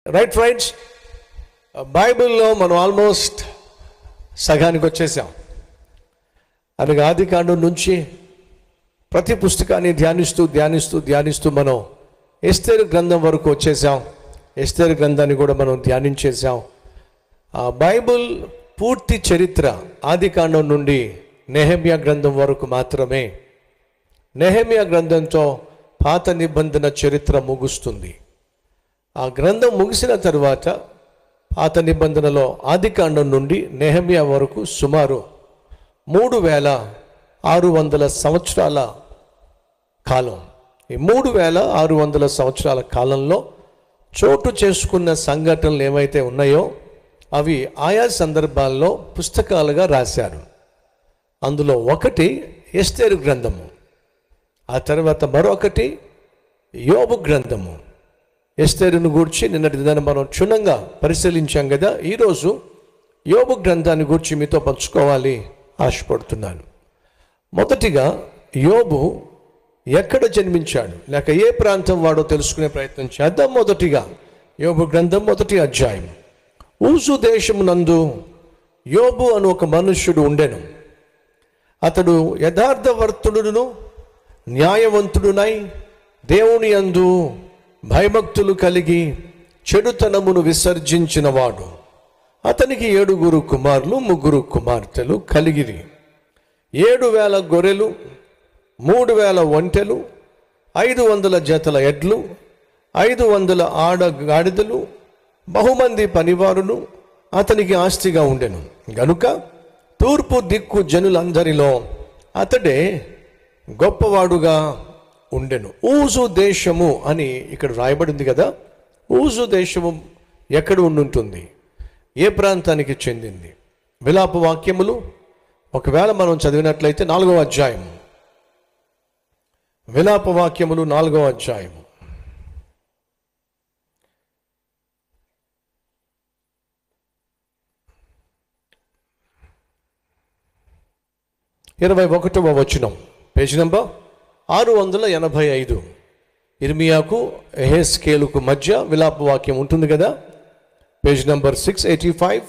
Right friends బైబిల్లో మనం almost సగానికి వచ్చేసాం అనగా ఆది కాండం నుంచి ప్రతి పుస్తకాన్ని ధ్యానిస్తూ ధ్యానిస్తూ ధ్యానిస్తూ మనం ఎస్తేరు గ్రంథం వరకు వచ్చేసాం ఎస్తేరు గ్రంథాన్ని కూడా మనం ధ్యానించేసాం ఆ బైబిల్ పూర్తి చరిత్ర ఆది కాండం నుండి నెహమ్యా గ్రంథం వరకు మాత్రమే నెహమ్యా గ్రంథంతో పాత నిబంధన చరిత్ర ముగుస్తుంది ఆ గ్రంథం ముగిసిన తరువాత పాత నిబంధనలో ఆది కాండం నుండి నెహమ్యా వరకు సుమారు మూడు వేల ఆరు వందల సంవత్సరాల కాలం ఈ మూడు వేల ఆరు వందల సంవత్సరాల కాలంలో చోటు చేసుకున్న సంఘటనలు ఏవైతే ఉన్నాయో అవి ఆయా సందర్భాల్లో పుస్తకాలుగా రాశారు అందులో ఒకటి ఎస్తేరు గ్రంథము ఆ తర్వాత మరొకటి యోబు గ్రంథము ఎస్తేరును గూర్చి నిన్నటి దినాన్ని మనం క్షుణ్ణంగా పరిశీలించాం కదా ఈరోజు యోబు గ్రంథాన్ని గూర్చి మీతో పంచుకోవాలి ఆశపడుతున్నాను మొదటిగా యోబు ఎక్కడ జన్మించాడు లేక ఏ ప్రాంతం వాడో తెలుసుకునే ప్రయత్నం చేద్దాం మొదటిగా యోబు గ్రంథం మొదటి అధ్యాయం ఊసు దేశమునందు యోబు అను ఒక మనుష్యుడు ఉండెను అతడు యథార్థవర్తుడును న్యాయవంతుడునై దేవుని యందు భయభక్తులు కలిగి చెడుతనమును విసర్జించినవాడు అతనికి ఏడుగురు కుమారులు ముగ్గురు కుమార్తెలు కలిగిరి ఏడు వేల గొర్రెలు మూడు వేల ఒంటెలు ఐదు వందల జతల ఎడ్లు ఐదు వందల ఆడ గాడిదలు బహుమంది పనివారులు అతనికి ఆస్తిగా ఉండెను గనుక తూర్పు దిక్కు జనులందరిలో అతడే గొప్పవాడుగా ఉండెను ఊజు దేశము అని ఇక్కడ రాయబడింది కదా ఊజు దేశము ఎక్కడ ఉండుంటుంది ఏ ప్రాంతానికి చెందింది విలాప వాక్యములు ఒకవేళ మనం చదివినట్లయితే నాలుగవ అధ్యాయం విలాప వాక్యములు నాలుగవ అధ్యాయం ఇరవై ఒకటవ వచనం పేజ్ నెంబర్ ఆరు వందల ఎనభై ఐదు ఇర్మియాకు ఎహెస్కేలుకు మధ్య విలాప వాక్యం ఉంటుంది కదా page number six eighty five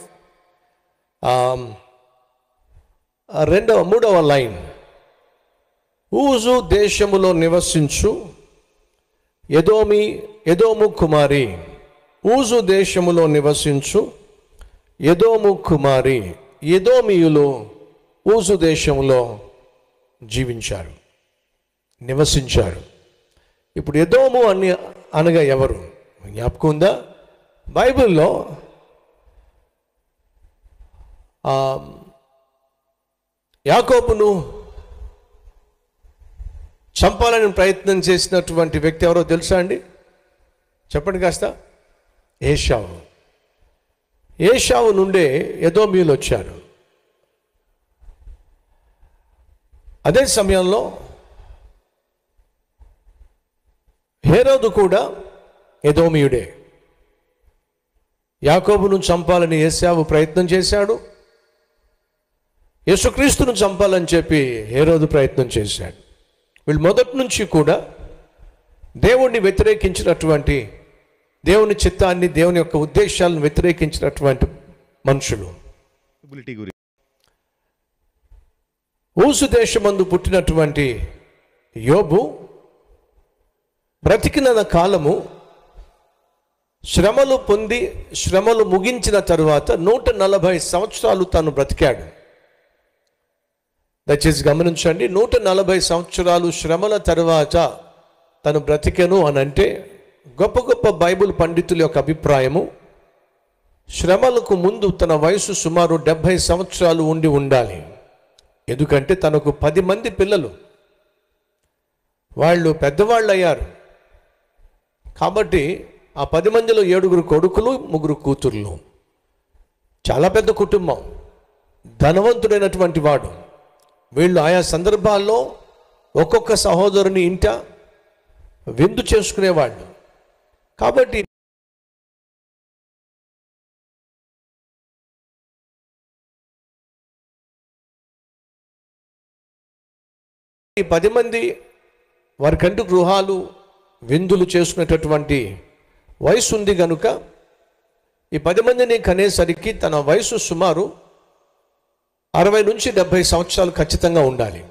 రెండవ మూడవ లైన్ ఊజు దేశములో నివసించు ఎదోమి ఎదోము కుమారి ఊజు దేశములో నివసించు ఎదోము కుమారి ఎదోమియులు ఊజు దేశంలో జీవించారు నివసించారు ఇప్పుడు ఎదోము అని అనగా ఎవరు జ్ఞాపకం ఉందా బైబిల్లో ఆ, యాకోబును చంపాలని ప్రయత్నం చేసినటువంటి వ్యక్తి ఎవరో తెలుసా అండి చెప్పండి కాస్త ఏషావు ఏషావు నుండే ఎదోమీయులు వచ్చారు అదే సమయంలో హేరోదు కూడా ఎదోమియుడే యాకోబును చంపాలని ఏసావు ప్రయత్నం చేశాడు యేసుక్రీస్తును చంపాలని చెప్పి హేరోదు ప్రయత్నం చేశాడు వీళ్ళు మొదటి నుంచి కూడా దేవుణ్ణి వ్యతిరేకించినటువంటి దేవుని చిత్తాన్ని దేవుని యొక్క ఉద్దేశాలను వ్యతిరేకించినటువంటి మనుషులు ఎలిజిబిలిటీ గురించి ఊసు దేశమందు పుట్టినటువంటి యోబు బ్రతికిన కాలము శ్రమలు పొంది శ్రమలు ముగించిన తరువాత నూట నలభై సంవత్సరాలు తాను బ్రతికాడు దయచేసి గమనించండి నూట నలభై సంవత్సరాలు శ్రమల తరువాత తను బ్రతికెను అని అంటే గొప్ప గొప్ప బైబిల్ పండితుల యొక్క అభిప్రాయము శ్రమలకు ముందు తన వయసు సుమారు డెబ్భై సంవత్సరాలు ఉండి ఉండాలి ఎందుకంటే తనకు పది మంది పిల్లలు వాళ్ళు పెద్దవాళ్ళు అయ్యారు కాబట్టి ఆ పది మందిలో ఏడుగురు కొడుకులు ముగ్గురు కూతుర్లు చాలా పెద్ద కుటుంబం ధనవంతుడైనటువంటి వాడు వీళ్ళు ఆయా సందర్భాల్లో ఒక్కొక్క సహోదరుని ఇంట విందు చేసుకునేవాళ్ళు కాబట్టి ఈ పది మంది వారికంటూ గృహాలు విందులు చేసుకునేటటువంటి వయసు ఉంది కనుక ఈ పది మందిని కనేసరికి తన వయసు సుమారు అరవై నుంచి డెబ్భై సంవత్సరాలు ఖచ్చితంగా ఉండాలి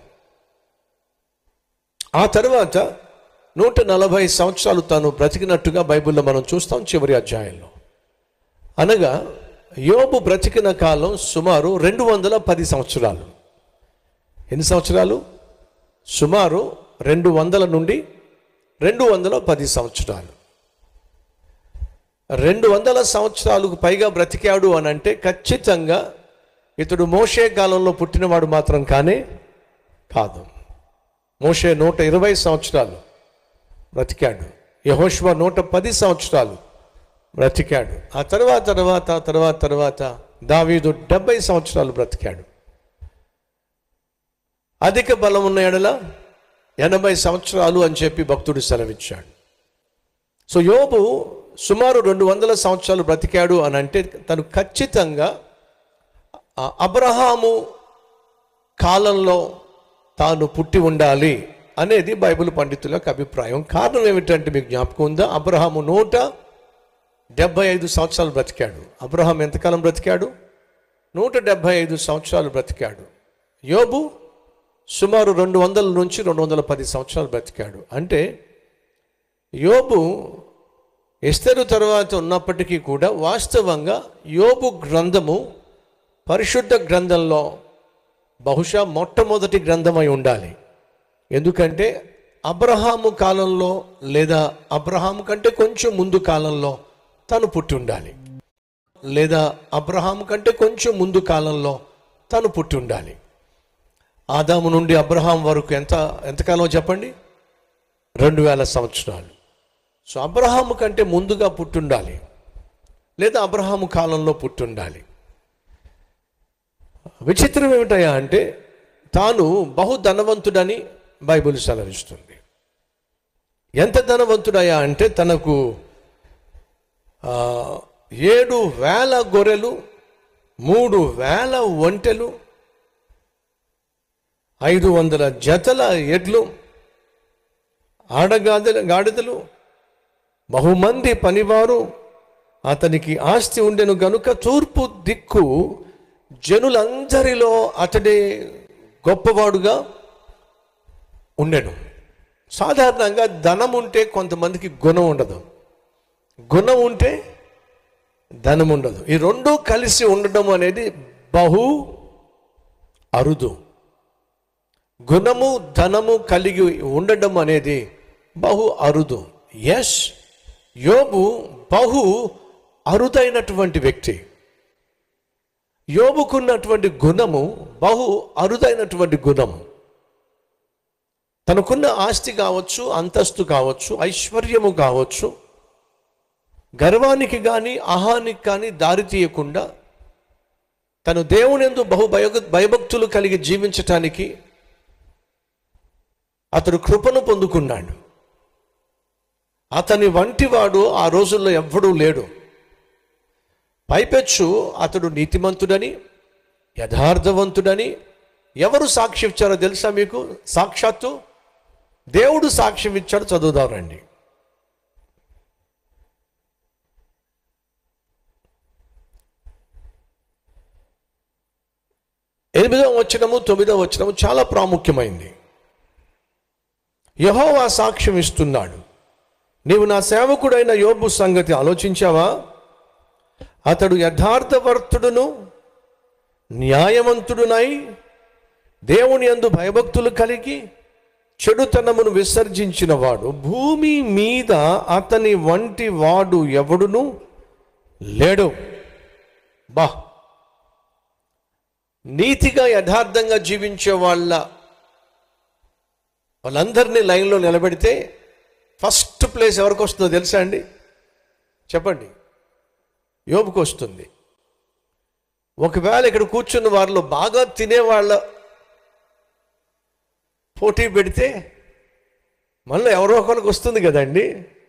ఆ తర్వాత నూట నలభై సంవత్సరాలు తాను బ్రతికినట్టుగా బైబిల్లో మనం చూస్తాం చివరి అధ్యాయంలో అనగా యోబు బ్రతికిన కాలం సుమారు రెండు వందల పది సంవత్సరాలు ఎన్ని సంవత్సరాలు సుమారు రెండు వందల నుండి రెండు వందల పది సంవత్సరాలు రెండు వందల సంవత్సరాలకు పైగా బ్రతికాడు అని అంటే ఖచ్చితంగా ఇతడు మోషే కాలంలో పుట్టినవాడు మాత్రం కానే కాదు మోషే నూట ఇరవై సంవత్సరాలు బ్రతికాడు యహోష్వ నూట పది సంవత్సరాలు బ్రతికాడు ఆ తర్వాత తర్వాత తర్వాత తర్వాత దావీదు డెబ్బై సంవత్సరాలు బ్రతికాడు అధిక బలం ఉన్న ఎడల ఎనభై సంవత్సరాలు అని చెప్పి భక్తుడు సెలవిచ్చాడు సో యోబు సుమారు రెండు వందల సంవత్సరాలు బ్రతికాడు అని అంటే తను ఖచ్చితంగా ఆ అబ్రహాము కాలంలో తాను పుట్టి ఉండాలి అనేది బైబిల్ పండితుల యొక్క అభిప్రాయం కారణం ఏమిటంటే మీకు జ్ఞాపకం ఉందా అబ్రహాము నూట డెబ్బై ఐదు సంవత్సరాలు బ్రతికాడు అబ్రహాం ఎంతకాలం బ్రతికాడు నూట డెబ్బై ఐదు సంవత్సరాలు బ్రతికాడు యోబు సుమారు రెండు వందల నుంచి రెండు వందల పది సంవత్సరాలు బ్రతికాడు అంటే యోబు ఎస్తరు తర్వాత ఉన్నప్పటికీ కూడా వాస్తవంగా యోబు గ్రంథము పరిశుద్ధ గ్రంథంలో బహుశా మొట్టమొదటి గ్రంథమై ఉండాలి ఎందుకంటే అబ్రహాము కాలంలో లేదా అబ్రహాము కంటే కొంచెం ముందు కాలంలో తను పుట్టి ఉండాలి లేదా అబ్రహాము కంటే కొంచెం ముందు కాలంలో తను పుట్టి ఉండాలి ఆదాము నుండి అబ్రహాం వరకు ఎంత ఎంతకాలం చెప్పండి రెండు వేల సంవత్సరాలు సో అబ్రహాము కంటే ముందుగా పుట్టుండాలి లేదా అబ్రహాము కాలంలో పుట్టుండాలి విచిత్రం ఏమిటయా అంటే తాను బహు ధనవంతుడని బైబిల్ సెలవిస్తుంది ఎంత ధనవంతుడయ్యా అంటే తనకు ఆ, ఏడు వేల గొర్రెలు మూడు వేల ఒంటెలు ఐదు వందల జతల ఎడ్లు ఆడగాదెల గాడిదలు బహుమంది పనివారు అతనికి ఆస్తి ఉండెను గనుక తూర్పు దిక్కు జనులందరిలో అతడే గొప్పవాడుగా ఉండెను సాధారణంగా ధనం ఉంటే కొంతమందికి గుణం ఉండదు గుణం ఉంటే ధనం ఉండదు ఈ రెండు కలిసి ఉండడం అనేది బహు అరుదు గుణము ధనము కలిగి ఉండడం అనేది బహు అరుదు ఎస్ యోబు బహు అరుదైనటువంటి వ్యక్తి యోబుకున్నటువంటి గుణము బహు అరుదైనటువంటి గుణము తనకున్న ఆస్తి కావచ్చు అంతస్తు కావచ్చు ఐశ్వర్యము కావచ్చు గర్వానికి కానీ అహానికి కానీ దారి తీయకుండా తను దేవుని ఎందు బహు భయ భయభక్తులు కలిగి జీవించటానికి అతడు కృపను పొందుకున్నాడు అతని వంటివాడు ఆ రోజుల్లో ఎవ్వడూ లేడు పైపెచ్చు అతడు నీతిమంతుడని యథార్థవంతుడని ఎవరు సాక్ష్యం ఇచ్చారో తెలుసా మీకు సాక్షాత్తు దేవుడు సాక్ష్యం ఇచ్చాడు చదువుదారండి ఎనిమిదవ వచనము తొమ్మిదవ వచనము చాలా ప్రాముఖ్యమైంది యహోవా సాక్ష్యం ఇస్తున్నాడు నీవు నా సేవకుడైన యోబు సంగతి ఆలోచించావా అతడు యథార్థవర్తుడును న్యాయవంతుడునై దేవుని యందు భయభక్తులు కలిగి చెడుతనమును విసర్జించిన వాడు భూమి మీద అతని వంటి వాడు ఎవడును లేడు బా నీతిగా యథార్థంగా జీవించే వాళ్ళ వాళ్ళందరినీ లైన్లో నిలబెడితే ఫస్ట్ ప్లేస్ ఎవరికి వస్తుందో తెలుసా అండి చెప్పండి యోబుకు వస్తుంది ఒకవేళ ఇక్కడ కూర్చున్న వారిలో బాగా తినేవాళ్ళ పోటీ పెడితే మళ్ళీ ఎవరో ఒకరికి వస్తుంది కదండి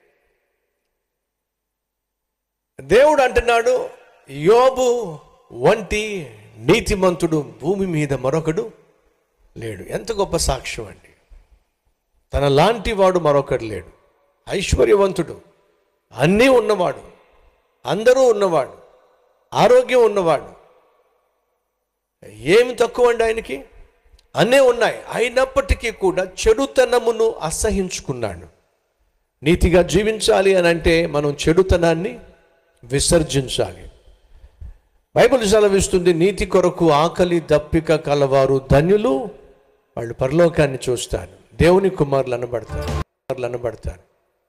దేవుడు అంటున్నాడు యోబు వంటి నీతిమంతుడు భూమి మీద మరొకడు లేడు ఎంత గొప్ప సాక్ష్యం అండి తన లాంటి వాడు మరొకడు లేడు ఐశ్వర్యవంతుడు అన్నీ ఉన్నవాడు అందరూ ఉన్నవాడు ఆరోగ్యం ఉన్నవాడు ఏమి తక్కువ అండి ఆయనకి అన్నీ ఉన్నాయి అయినప్పటికీ కూడా చెడుతనమును అసహించుకున్నాడు నీతిగా జీవించాలి అని అంటే మనం చెడుతనాన్ని విసర్జించాలి బైబిల్ సెలవిస్తుంది నీతి కొరకు ఆకలి దప్పిక కలవారు ధన్యులు వాళ్ళు పరలోకాన్ని చూస్తారు దేవుని కుమారులు అనబడతారు కుమారులు అనబడతారు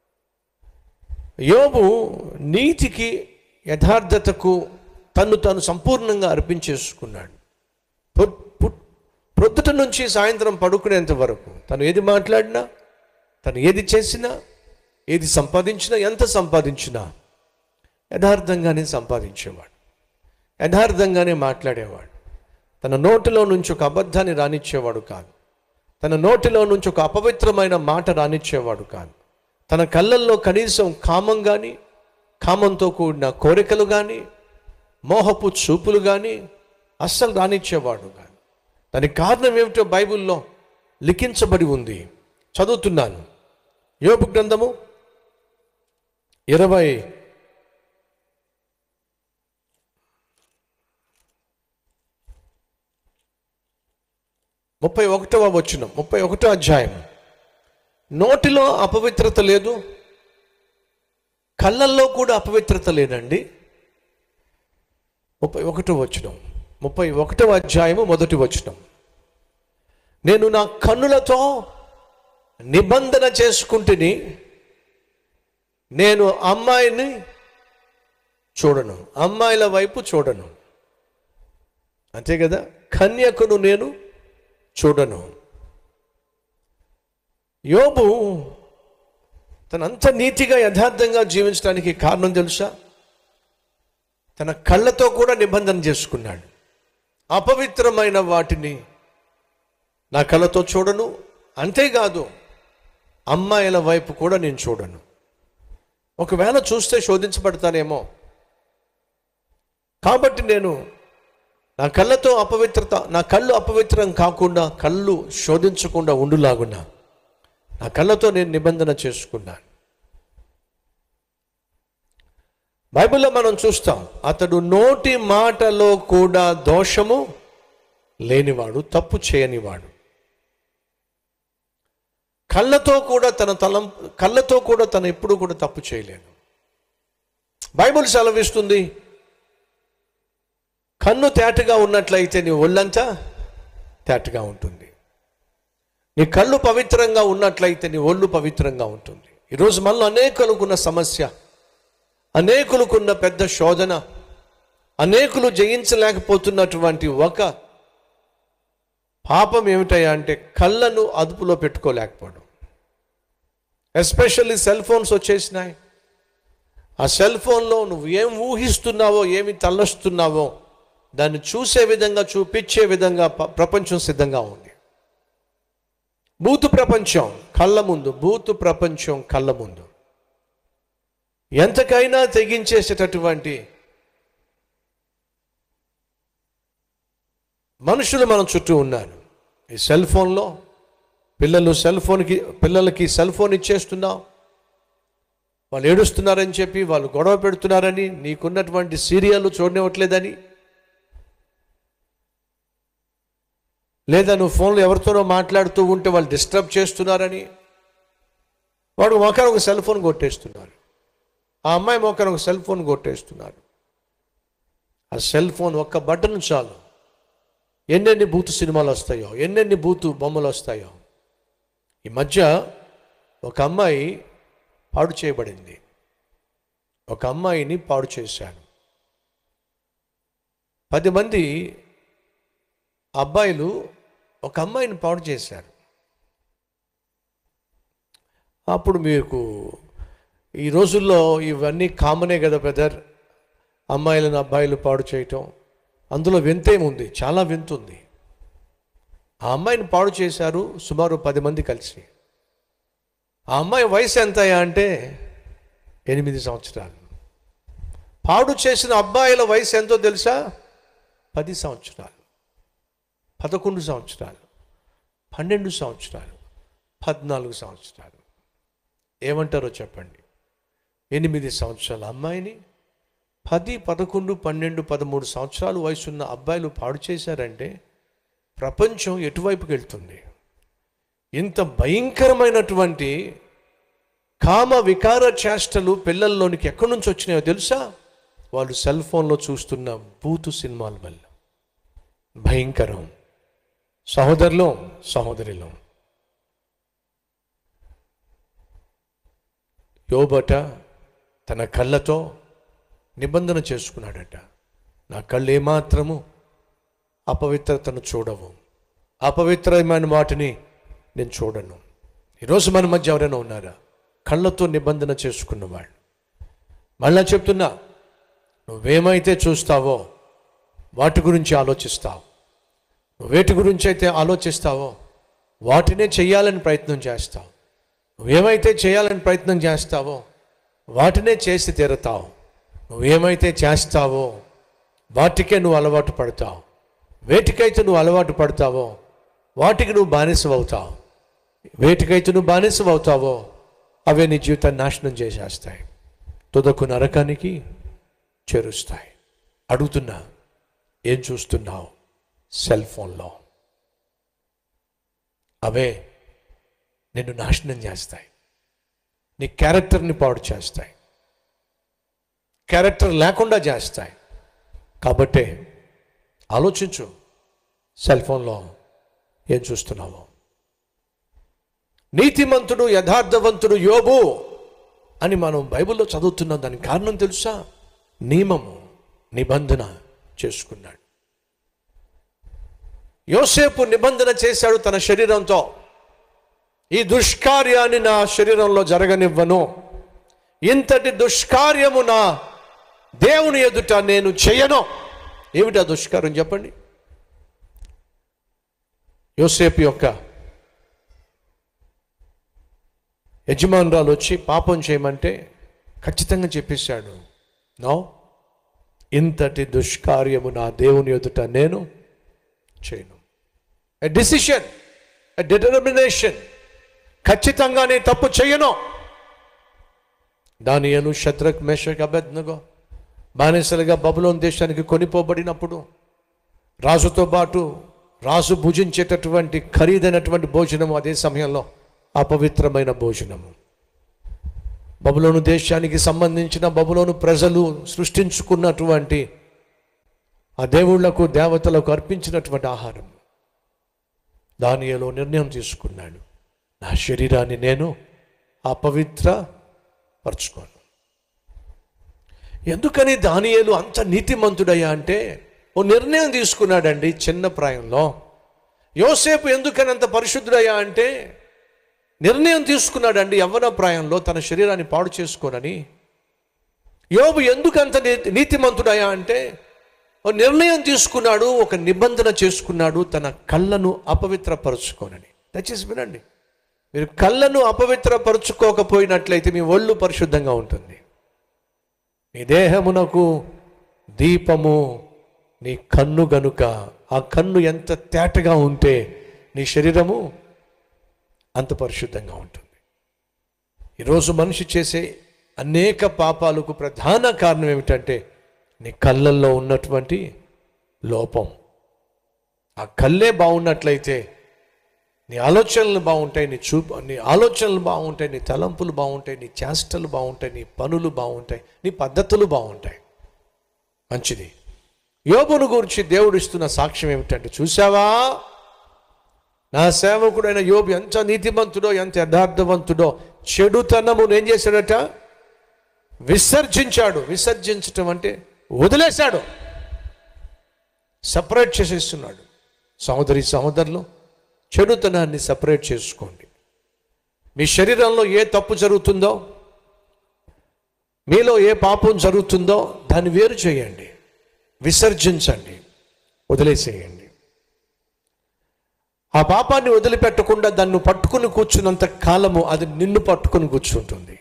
యోబు నీతికి యథార్థతకు తన్ను తాను సంపూర్ణంగా అర్పించేసుకున్నాడు పొ- పు- ప్రొద్దుట నుంచి సాయంత్రం పడుకునేంత వరకు తను ఏది మాట్లాడినా తను ఏది చేసినా ఏది సంపాదించినా ఎంత సంపాదించినా యథార్థంగానే సంపాదించేవాడు యథార్థంగానే మాట్లాడేవాడు తన నోటిలో నుంచి ఒక అబద్ధాన్ని రానిచ్చేవాడు కాదు తన నోటిలో నుంచి ఒక అపవిత్రమైన మాట రానిచ్చేవాడు కాదు తన కళ్ళల్లో కనీసం కామం కానీ కామంతో కూడిన కోరికలు కానీ మోహపు చూపులు కానీ అస్సలు రానిచ్చేవాడు కాదు దానికి కారణం ఏమిటో బైబిల్లో లిఖించబడి ఉంది చదువుతున్నాను యోపు గ్రంథము ఇరవై ముప్పై ఒకటవ వచ్చిన ముప్పై ఒకటో అధ్యాయం నోటిలో అపవిత్రత లేదు కళ్ళల్లో కూడా అపవిత్రత లేదండి ముప్పై ఒకటో వచనం ముప్పై ఒకటవ అధ్యాయము మొదటి వచనం నేను నా కన్నులతో నిబంధన చేసుకుంటుని నేను అమ్మాయిని చూడను అమ్మాయిల వైపు చూడను అంతే కదా కన్యకును నేను చూడను యోబు తనంత నీతిగా యథార్థంగా జీవించడానికి కారణం తెలుసా తన కళ్ళతో కూడా నిబంధన చేసుకున్నాడు అపవిత్రమైన వాటిని నా కళ్ళతో చూడను అంతేకాదు అమ్మాయిల వైపు కూడా నేను చూడను ఒకవేళ చూస్తే శోధించబడతానేమో కాబట్టి నేను నా కళ్ళతో అపవిత్రత నా కళ్ళు అపవిత్రం కాకుండా కళ్ళు శోధించకుండా ఉండులాగున్నా నా కళ్ళతో నేను నిబంధన చేసుకున్నాను బైబిల్లో మనం చూస్తాం అతడు నోటి మాటలో కూడా దోషము లేనివాడు తప్పు చేయనివాడు కళ్ళతో కూడా తన తలం కళ్ళతో కూడా తను ఎప్పుడు కూడా తప్పు చేయలేడు బైబిల్ సెలవిస్తుంది కన్ను తేటగా ఉన్నట్లయితే నీ ఒళ్ళంతా తేటగా ఉంటుంది నీ కళ్ళు పవిత్రంగా ఉన్నట్లయితే నీ ఒళ్ళు పవిత్రంగా ఉంటుంది ఈరోజు మనలో అనేకులకున్న సమస్య అనేకులకున్న పెద్ద శోధన అనేకులు జయించలేకపోతున్నటువంటి ఒక పాపం ఏమిటయ్యా అంటే కళ్ళను అదుపులో పెట్టుకోలేకపోవడం ఎస్పెషల్లీ సెల్ ఫోన్స్ వచ్చేసినాయి ఆ సెల్ ఫోన్లో నువ్వు ఏం ఊహిస్తున్నావో ఏమి తలస్తున్నావో దాన్ని చూసే విధంగా చూపించే విధంగా ప- ప్రపంచం సిద్ధంగా ఉంది భూతు ప్రపంచం కళ్ళ ముందు భూతు ప్రపంచం కళ్ళ ముందు ఎంతకైనా తెగించేసేటటువంటి మనుషులు మన చుట్టూ ఉన్నారు ఈ సెల్ ఫోన్లో పిల్లలు సెల్ ఫోన్కి పిల్లలకి సెల్ ఫోన్ ఇచ్చేస్తున్నాం వాళ్ళు ఏడుస్తున్నారని చెప్పి వాళ్ళు గొడవ పెడుతున్నారని నీకున్నటువంటి సీరియల్ చూడనివ్వట్లేదని లేదా నువ్వు ఫోన్లో ఎవరితోనో మాట్లాడుతూ ఉంటే వాళ్ళు డిస్టర్బ్ చేస్తున్నారని వాడు మొక్కను ఒక సెల్ ఫోన్ కొట్టేస్తున్నారు ఆ అమ్మాయి మొక్కను ఒక సెల్ ఫోన్ కొట్టేస్తున్నారు ఆ సెల్ ఫోన్ ఒక్క బటన్ చాలు ఎన్నెన్ని బూతు సినిమాలు వస్తాయో ఎన్నెన్ని బూతు బొమ్మలు వస్తాయో ఈ మధ్య ఒక అమ్మాయి పాడు చేయబడింది ఒక అమ్మాయిని పాడు చేశాడు పది మంది అబ్బాయిలు ఒక అమ్మాయిని పాడు చేశారు అప్పుడు మీకు ఈ రోజుల్లో ఇవన్నీ కామనే కదా బ్రదర్ అమ్మాయిలను అబ్బాయిలు పాడు చేయటం అందులో వింతేముంది చాలా వింతుంది ఆ అమ్మాయిని పాడు చేశారు సుమారు పది మంది కలిసి ఆ అమ్మాయి వయసు ఎంతయా అంటే ఎనిమిది సంవత్సరాలు పాడు చేసిన అబ్బాయిల వయసు ఎంతో తెలుసా పది సంవత్సరాలు పదకొండు సంవత్సరాలు పన్నెండు సంవత్సరాలు పద్నాలుగు సంవత్సరాలు ఏమంటారో చెప్పండి ఎనిమిది సంవత్సరాల అమ్మాయిని పది పదకొండు పన్నెండు పదమూడు సంవత్సరాలు వయసున్న అబ్బాయిలు పాడు చేశారంటే ప్రపంచం ఎటువైపుకి వెళ్తుంది ఇంత భయంకరమైనటువంటి కామ వికార చేష్టలు పిల్లల్లోనికి ఎక్కడి నుంచి వచ్చినాయో తెలుసా వాళ్ళు సెల్ ఫోన్లో చూస్తున్న బూతు సినిమాల వల్ల భయంకరం సహోదరులు సహోదరిలో యోబట తన కళ్ళతో నిబంధన చేసుకున్నాడట నా కళ్ళు ఏమాత్రము అపవిత్రతను చూడవు అపవిత్రమైన వాటిని నేను చూడను ఈరోజు మన మధ్య ఎవరైనా ఉన్నారా కళ్ళతో నిబంధన చేసుకున్నవాళ్ళు మళ్ళా చెప్తున్నా నువ్వేమైతే చూస్తావో వాటి గురించి ఆలోచిస్తావు నువ్వేటి గురించి అయితే ఆలోచిస్తావో వాటినే చేయాలని ప్రయత్నం చేస్తావు నువ్వేమైతే చేయాలని ప్రయత్నం చేస్తావో వాటినే చేసి తీరతావు నువ్వేమైతే చేస్తావో వాటికే నువ్వు అలవాటు పడతావు వేటికైతే నువ్వు అలవాటు పడతావో వాటికి నువ్వు బానిసవవుతావు వేటికైతే నువ్వు బానిసవవుతావో అవే నీ జీవితాన్ని నాశనం చేసేస్తాయి తుదకు నరకానికి చేరుస్తాయి అడుగుతున్నా ఏం చూస్తున్నావు సెల్ ఫోన్లో అవే నిన్ను నాశనం చేస్తాయి నీ క్యారెక్టర్ని పాడు చేస్తాయి క్యారెక్టర్ లేకుండా చేస్తాయి కాబట్టే ఆలోచించు సెల్ ఫోన్లో ఏం చూస్తున్నావు నీతిమంతుడు యథార్థవంతుడు యోబు అని మనం బైబిల్లో చదువుతున్నాం దానికి కారణం తెలుసా నియమము నిబంధన చేసుకున్నాడు యోసేపు నిబంధన చేశాడు తన శరీరంతో ఈ దుష్కార్యాన్ని నా శరీరంలో జరగనివ్వను ఇంతటి దుష్కార్యము నా దేవుని ఎదుట నేను చేయను ఏమిటి ఆ దుష్కార్యం చెప్పండి యోసేపు యొక్క యజమానురాలు వచ్చి పాపం చేయమంటే ఖచ్చితంగా చెప్పేశాడు నో ఇంతటి దుష్కార్యము నా దేవుని ఎదుట నేను చేయను ఎ డిసిషన్ ఎ డిటర్మినేషన్ ఖచ్చితంగా నేను తప్పు చేయను దానియను శత్రక్ మేషక్ అభ్యర్థనగో బానిసలుగా బబులోన్ దేశానికి కొనిపోబడినప్పుడు రాజుతో పాటు రాజు భుజించేటటువంటి ఖరీదైనటువంటి భోజనము అదే సమయంలో అపవిత్రమైన భోజనము బబులోను దేశానికి సంబంధించిన బబులోను ప్రజలు సృష్టించుకున్నటువంటి ఆ దేవుళ్లకు దేవతలకు అర్పించినటువంటి ఆహారం దానిలో నిర్ణయం తీసుకున్నాడు నా శరీరాన్ని నేను అపవిత్ర పరుచుకోను ఎందుకని దానియేలు అంత నీతిమంతుడయ్యా అంటే ఓ నిర్ణయం తీసుకున్నాడండి చిన్న ప్రాయంలో యోసేపు ఎందుకని అంత పరిశుద్ధుడయ్యా అంటే నిర్ణయం తీసుకున్నాడండి యవ్వన ప్రాయంలో తన శరీరాన్ని పాడు చేసుకోనని యోబు ఎందుకు అంత నీ- నీతిమంతుడయ్యా అంటే ఓ నిర్ణయం తీసుకున్నాడు ఒక నిబంధన చేసుకున్నాడు తన కళ్ళను అపవిత్రపరచుకోనని దయచేసి వినండి మీరు కళ్ళను అపవిత్రపరచుకోకపోయినట్లయితే మీ ఒళ్ళు పరిశుద్ధంగా ఉంటుంది నీ దేహమునకు దీపము నీ కన్ను గనుక ఆ కన్ను ఎంత తేటగా ఉంటే నీ శరీరము అంత పరిశుద్ధంగా ఉంటుంది ఈరోజు మనిషి చేసే అనేక పాపాలకు ప్రధాన కారణం ఏమిటంటే నీ కళ్ళల్లో ఉన్నటువంటి లోపం ఆ కళ్ళే బాగున్నట్లయితే నీ ఆలోచనలు బాగుంటాయి నీ చూపు నీ ఆలోచనలు బాగుంటాయి నీ తలంపులు బాగుంటాయి నీ చేష్టలు బాగుంటాయి నీ పనులు బాగుంటాయి నీ పద్ధతులు బాగుంటాయి మంచిది యోబును గురించి దేవుడు ఇస్తున్న సాక్ష్యం ఏమిటంటే చూసావా నా సేవకుడైన యోబు ఎంత నీతిమంతుడో ఎంత యథార్థవంతుడో చెడుతనము ఏం చేశాడట విసర్జించాడు విసర్జించటం అంటే వదిలేశాడు సపరేట్ చేసేస్తున్నాడు సహోదరి సహోదరులు చెడుతనాన్ని సపరేట్ చేసుకోండి మీ శరీరంలో ఏ తప్పు జరుగుతుందో మీలో ఏ పాపం జరుగుతుందో దాన్ని వేరు చేయండి విసర్జించండి వదిలేసేయండి ఆ పాపాన్ని వదిలిపెట్టకుండా దాన్ని పట్టుకుని కూర్చున్నంత కాలము అది నిన్ను పట్టుకుని కూర్చుంటుంది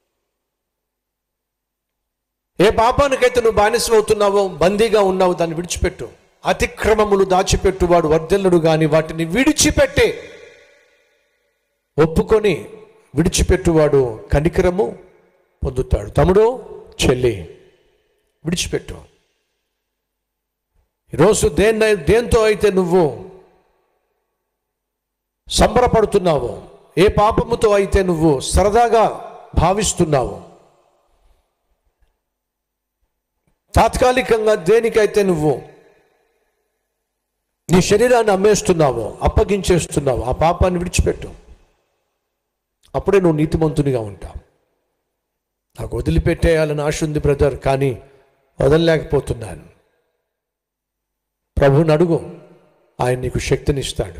ఏ పాపానికైతే నువ్వు బానిసమవుతున్నావో బందీగా ఉన్నావో దాన్ని విడిచిపెట్టు అతిక్రమములు దాచిపెట్టువాడు వర్ధల్లుడు గాని వాటిని విడిచిపెట్టే ఒప్పుకొని విడిచిపెట్టువాడు కనికరము పొందుతాడు తమ్ముడు చెల్లి విడిచిపెట్టు ఈరోజు దేన్న దేంతో అయితే నువ్వు సంబరపడుతున్నావో ఏ పాపముతో అయితే నువ్వు సరదాగా భావిస్తున్నావో తాత్కాలికంగా దేనికైతే నువ్వు నీ శరీరాన్ని అమ్మేస్తున్నావో అప్పగించేస్తున్నావో ఆ పాపాన్ని విడిచిపెట్టు అప్పుడే నువ్వు నీతిమంతునిగా ఉంటావు నాకు వదిలిపెట్టేయాలని ఆశ ఉంది బ్రదర్ కానీ వదలలేకపోతున్నాను ప్రభువుని అడుగు ఆయన నీకు శక్తినిస్తాడు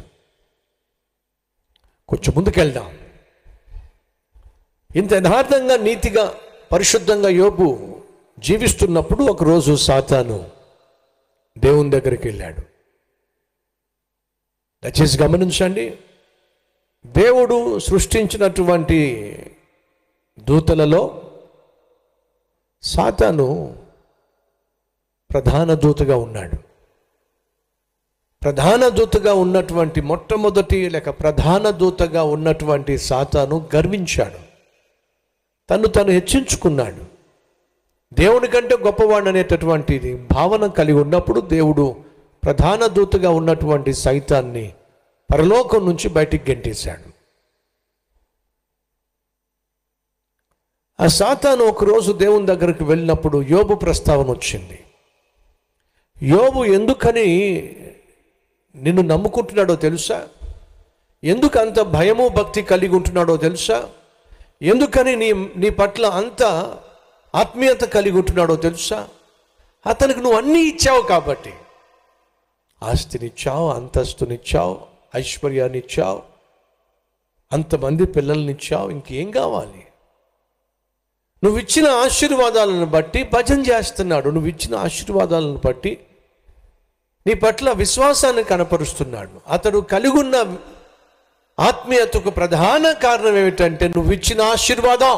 కొంచెం ముందుకెళ్దాం ఇంత యథార్థంగా నీతిగా పరిశుద్ధంగా యోబు జీవిస్తున్నప్పుడు ఒకరోజు సాతాను దేవుని దగ్గరికి వెళ్ళాడు దయచేసి గమనించండి దేవుడు సృష్టించినటువంటి దూతలలో సాతాను ప్రధాన దూతగా ఉన్నాడు ప్రధాన దూతగా ఉన్నటువంటి మొట్టమొదటి లేక ప్రధాన దూతగా ఉన్నటువంటి సాతాను గర్వించాడు తను తను హెచ్చించుకున్నాడు దేవుని కంటే గొప్పవాడు అనేటటువంటిది భావన కలిగి ఉన్నప్పుడు దేవుడు ప్రధాన దూతగా ఉన్నటువంటి సైతాన్ని పరలోకం నుంచి బయటికి గెంటేశాడు ఆ సాతాను ఒకరోజు దేవుని దగ్గరికి వెళ్ళినప్పుడు యోబు ప్రస్తావన వచ్చింది యోబు ఎందుకని నిన్ను నమ్ముకుంటున్నాడో తెలుసా ఎందుకు అంత భయము భక్తి కలిగి ఉంటున్నాడో తెలుసా ఎందుకని నీ నీ పట్ల అంత ఆత్మీయత కలిగి ఉంటున్నాడో తెలుసా అతనికి నువ్వు అన్నీ ఇచ్చావు కాబట్టి ఆస్తినిచ్చావు అంతస్తునిచ్చావు ఐశ్వర్యాన్ని ఇచ్చావు అంతమంది పిల్లల్నిచ్చావు ఇంకేం కావాలి నువ్వు ఇచ్చిన ఆశీర్వాదాలను బట్టి భజన చేస్తున్నాడు నువ్వు ఇచ్చిన ఆశీర్వాదాలను బట్టి నీ పట్ల విశ్వాసాన్ని కనపరుస్తున్నాడు అతడు కలిగున్న ఆత్మీయతకు ప్రధాన కారణం ఏమిటంటే నువ్వు ఇచ్చిన ఆశీర్వాదం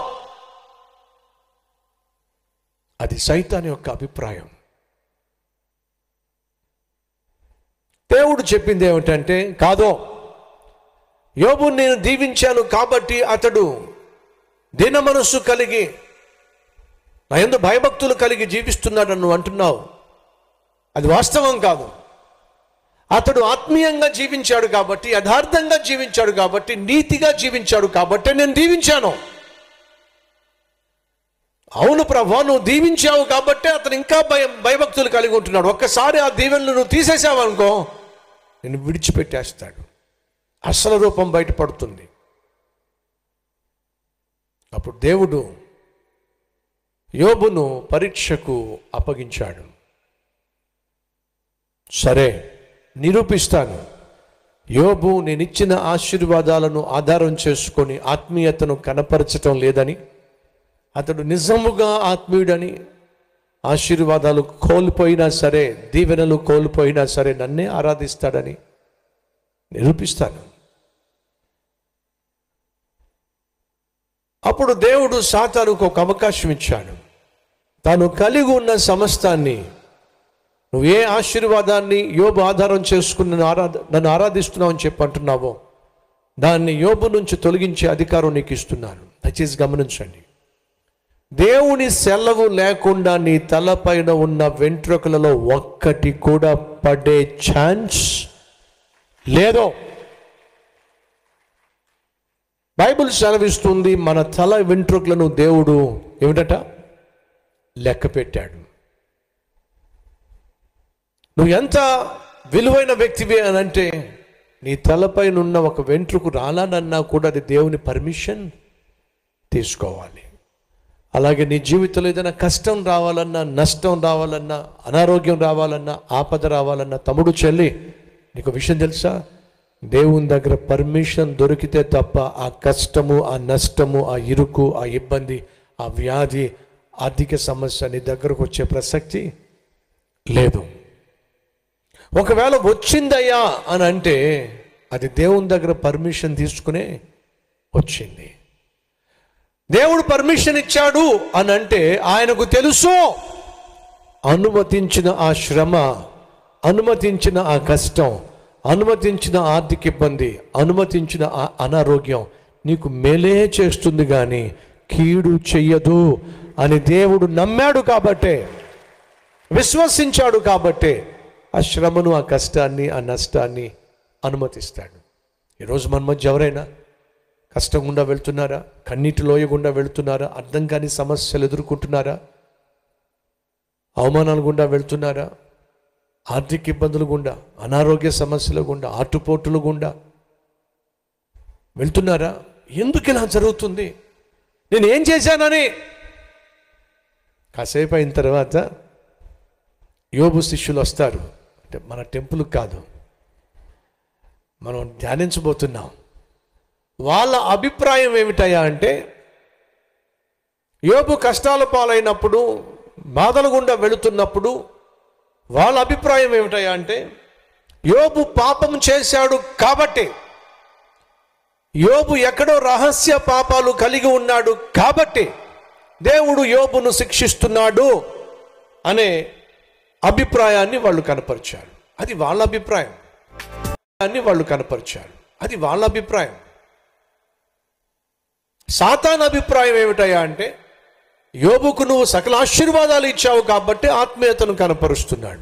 అది సైతాన్ యొక్క అభిప్రాయం దేవుడు చెప్పింది ఏమిటంటే కాదో యోబు నేను దీవించాను కాబట్టి అతడు దీన మనస్సు కలిగి నా ఎందు భయభక్తులు కలిగి జీవిస్తున్నాడని నువ్వు అంటున్నావు అది వాస్తవం కాదు అతడు ఆత్మీయంగా జీవించాడు కాబట్టి యథార్థంగా జీవించాడు కాబట్టి నీతిగా జీవించాడు కాబట్టి నేను దీవించాను అవును ప్రభా నువ్వు దీవించావు కాబట్టి అతను ఇంకా భయం భయభక్తులు కలిగి ఉంటున్నాడు ఒక్కసారి ఆ దీవెనలు నువ్వు తీసేసావు అనుకో నేను విడిచిపెట్టేస్తాడు అసలు రూపం బయటపడుతుంది అప్పుడు దేవుడు యోబును పరీక్షకు అప్పగించాడు సరే నిరూపిస్తాను యోబు నేను ఇచ్చిన ఆశీర్వాదాలను ఆధారం చేసుకొని ఆత్మీయతను కనపరచటం లేదని అతడు నిజముగా ఆత్మీయుడని ఆశీర్వాదాలు కోల్పోయినా సరే దీవెనలు కోల్పోయినా సరే నన్నే ఆరాధిస్తాడని నిరూపిస్తాను అప్పుడు దేవుడు సాతానుకు ఒక అవకాశం ఇచ్చాడు తాను కలిగి ఉన్న సమస్తాన్ని నువ్వు ఏ ఆశీర్వాదాన్ని యోబు ఆధారం చేసుకుని నన్ను ఆరాధ నన్ను ఆరాధిస్తున్నావు అని చెప్పి అంటున్నావో దాన్ని యోబు నుంచి తొలగించే అధికారం నీకు ఇస్తున్నాను దయచేసి గమనించండి దేవుని సెలవు లేకుండా నీ తలపైన ఉన్న వెంట్రుకలలో ఒక్కటి కూడా పడే ఛాన్స్ లేదో బైబిల్ సెలవిస్తుంది మన తల వెంట్రుకలను దేవుడు ఏమిటట లెక్క పెట్టాడు నువ్వు ఎంత విలువైన వ్యక్తివి అని అంటే నీ తలపైన ఉన్న ఒక వెంట్రుకు రాలానన్నా కూడా అది దేవుని పర్మిషన్ తీసుకోవాలి అలాగే నీ జీవితంలో ఏదైనా కష్టం రావాలన్నా నష్టం రావాలన్నా అనారోగ్యం రావాలన్నా ఆపద రావాలన్నా తమ్ముడు చెల్లి నీకు విషయం తెలుసా దేవుని దగ్గర పర్మిషన్ దొరికితే తప్ప ఆ కష్టము ఆ నష్టము ఆ ఇరుకు ఆ ఇబ్బంది ఆ వ్యాధి ఆర్థిక సమస్య నీ దగ్గరకు వచ్చే ప్రసక్తి లేదు ఒకవేళ వచ్చిందయ్యా అని అంటే అది దేవుని దగ్గర పర్మిషన్ తీసుకునే వచ్చింది దేవుడు పర్మిషన్ ఇచ్చాడు అని అంటే ఆయనకు తెలుసు అనుమతించిన ఆ శ్రమ అనుమతించిన ఆ కష్టం అనుమతించిన ఆర్థిక ఇబ్బంది అనుమతించిన ఆ అనారోగ్యం నీకు మేలే చేస్తుంది కానీ కీడు చెయ్యదు అని దేవుడు నమ్మాడు కాబట్టే విశ్వసించాడు కాబట్టే ఆ శ్రమను ఆ కష్టాన్ని ఆ నష్టాన్ని అనుమతిస్తాడు ఈరోజు మన మధ్య ఎవరైనా కష్టం గుండా వెళ్తున్నారా కన్నీటి లోయ గుండా వెళ్తున్నారా అర్థం కాని సమస్యలు ఎదుర్కొంటున్నారా అవమానాల గుండా వెళ్తున్నారా ఆర్థిక ఇబ్బందుల గుండా అనారోగ్య సమస్యల గుండా ఆటుపోటుల గుండా వెళ్తున్నారా ఎందుకు ఇలా జరుగుతుంది నేను ఏం చేశానని కాసేపు అయిన తర్వాత యోబు శిష్యులు వస్తారు అంటే మన టెంపుల్ కాదు మనం ధ్యానించబోతున్నాం వాళ్ళ అభిప్రాయం ఏమిటయా అంటే యోబు కష్టాల పాలైనప్పుడు బాధల గుండా వెళుతున్నప్పుడు వాళ్ళ అభిప్రాయం ఏమిటయా అంటే యోబు పాపం చేశాడు కాబట్టి యోబు ఎక్కడో రహస్య పాపాలు కలిగి ఉన్నాడు కాబట్టి దేవుడు యోబును శిక్షిస్తున్నాడు అనే అభిప్రాయాన్ని వాళ్ళు కనపరిచారు అది వాళ్ళ అభిప్రాయం అని వాళ్ళు కనపరిచారు అది వాళ్ళ అభిప్రాయం సాతాన్ అభిప్రాయం ఏమిటయా అంటే యోబుకు నువ్వు సకల ఆశీర్వాదాలు ఇచ్చావు కాబట్టి ఆత్మీయతను కనపరుస్తున్నాడు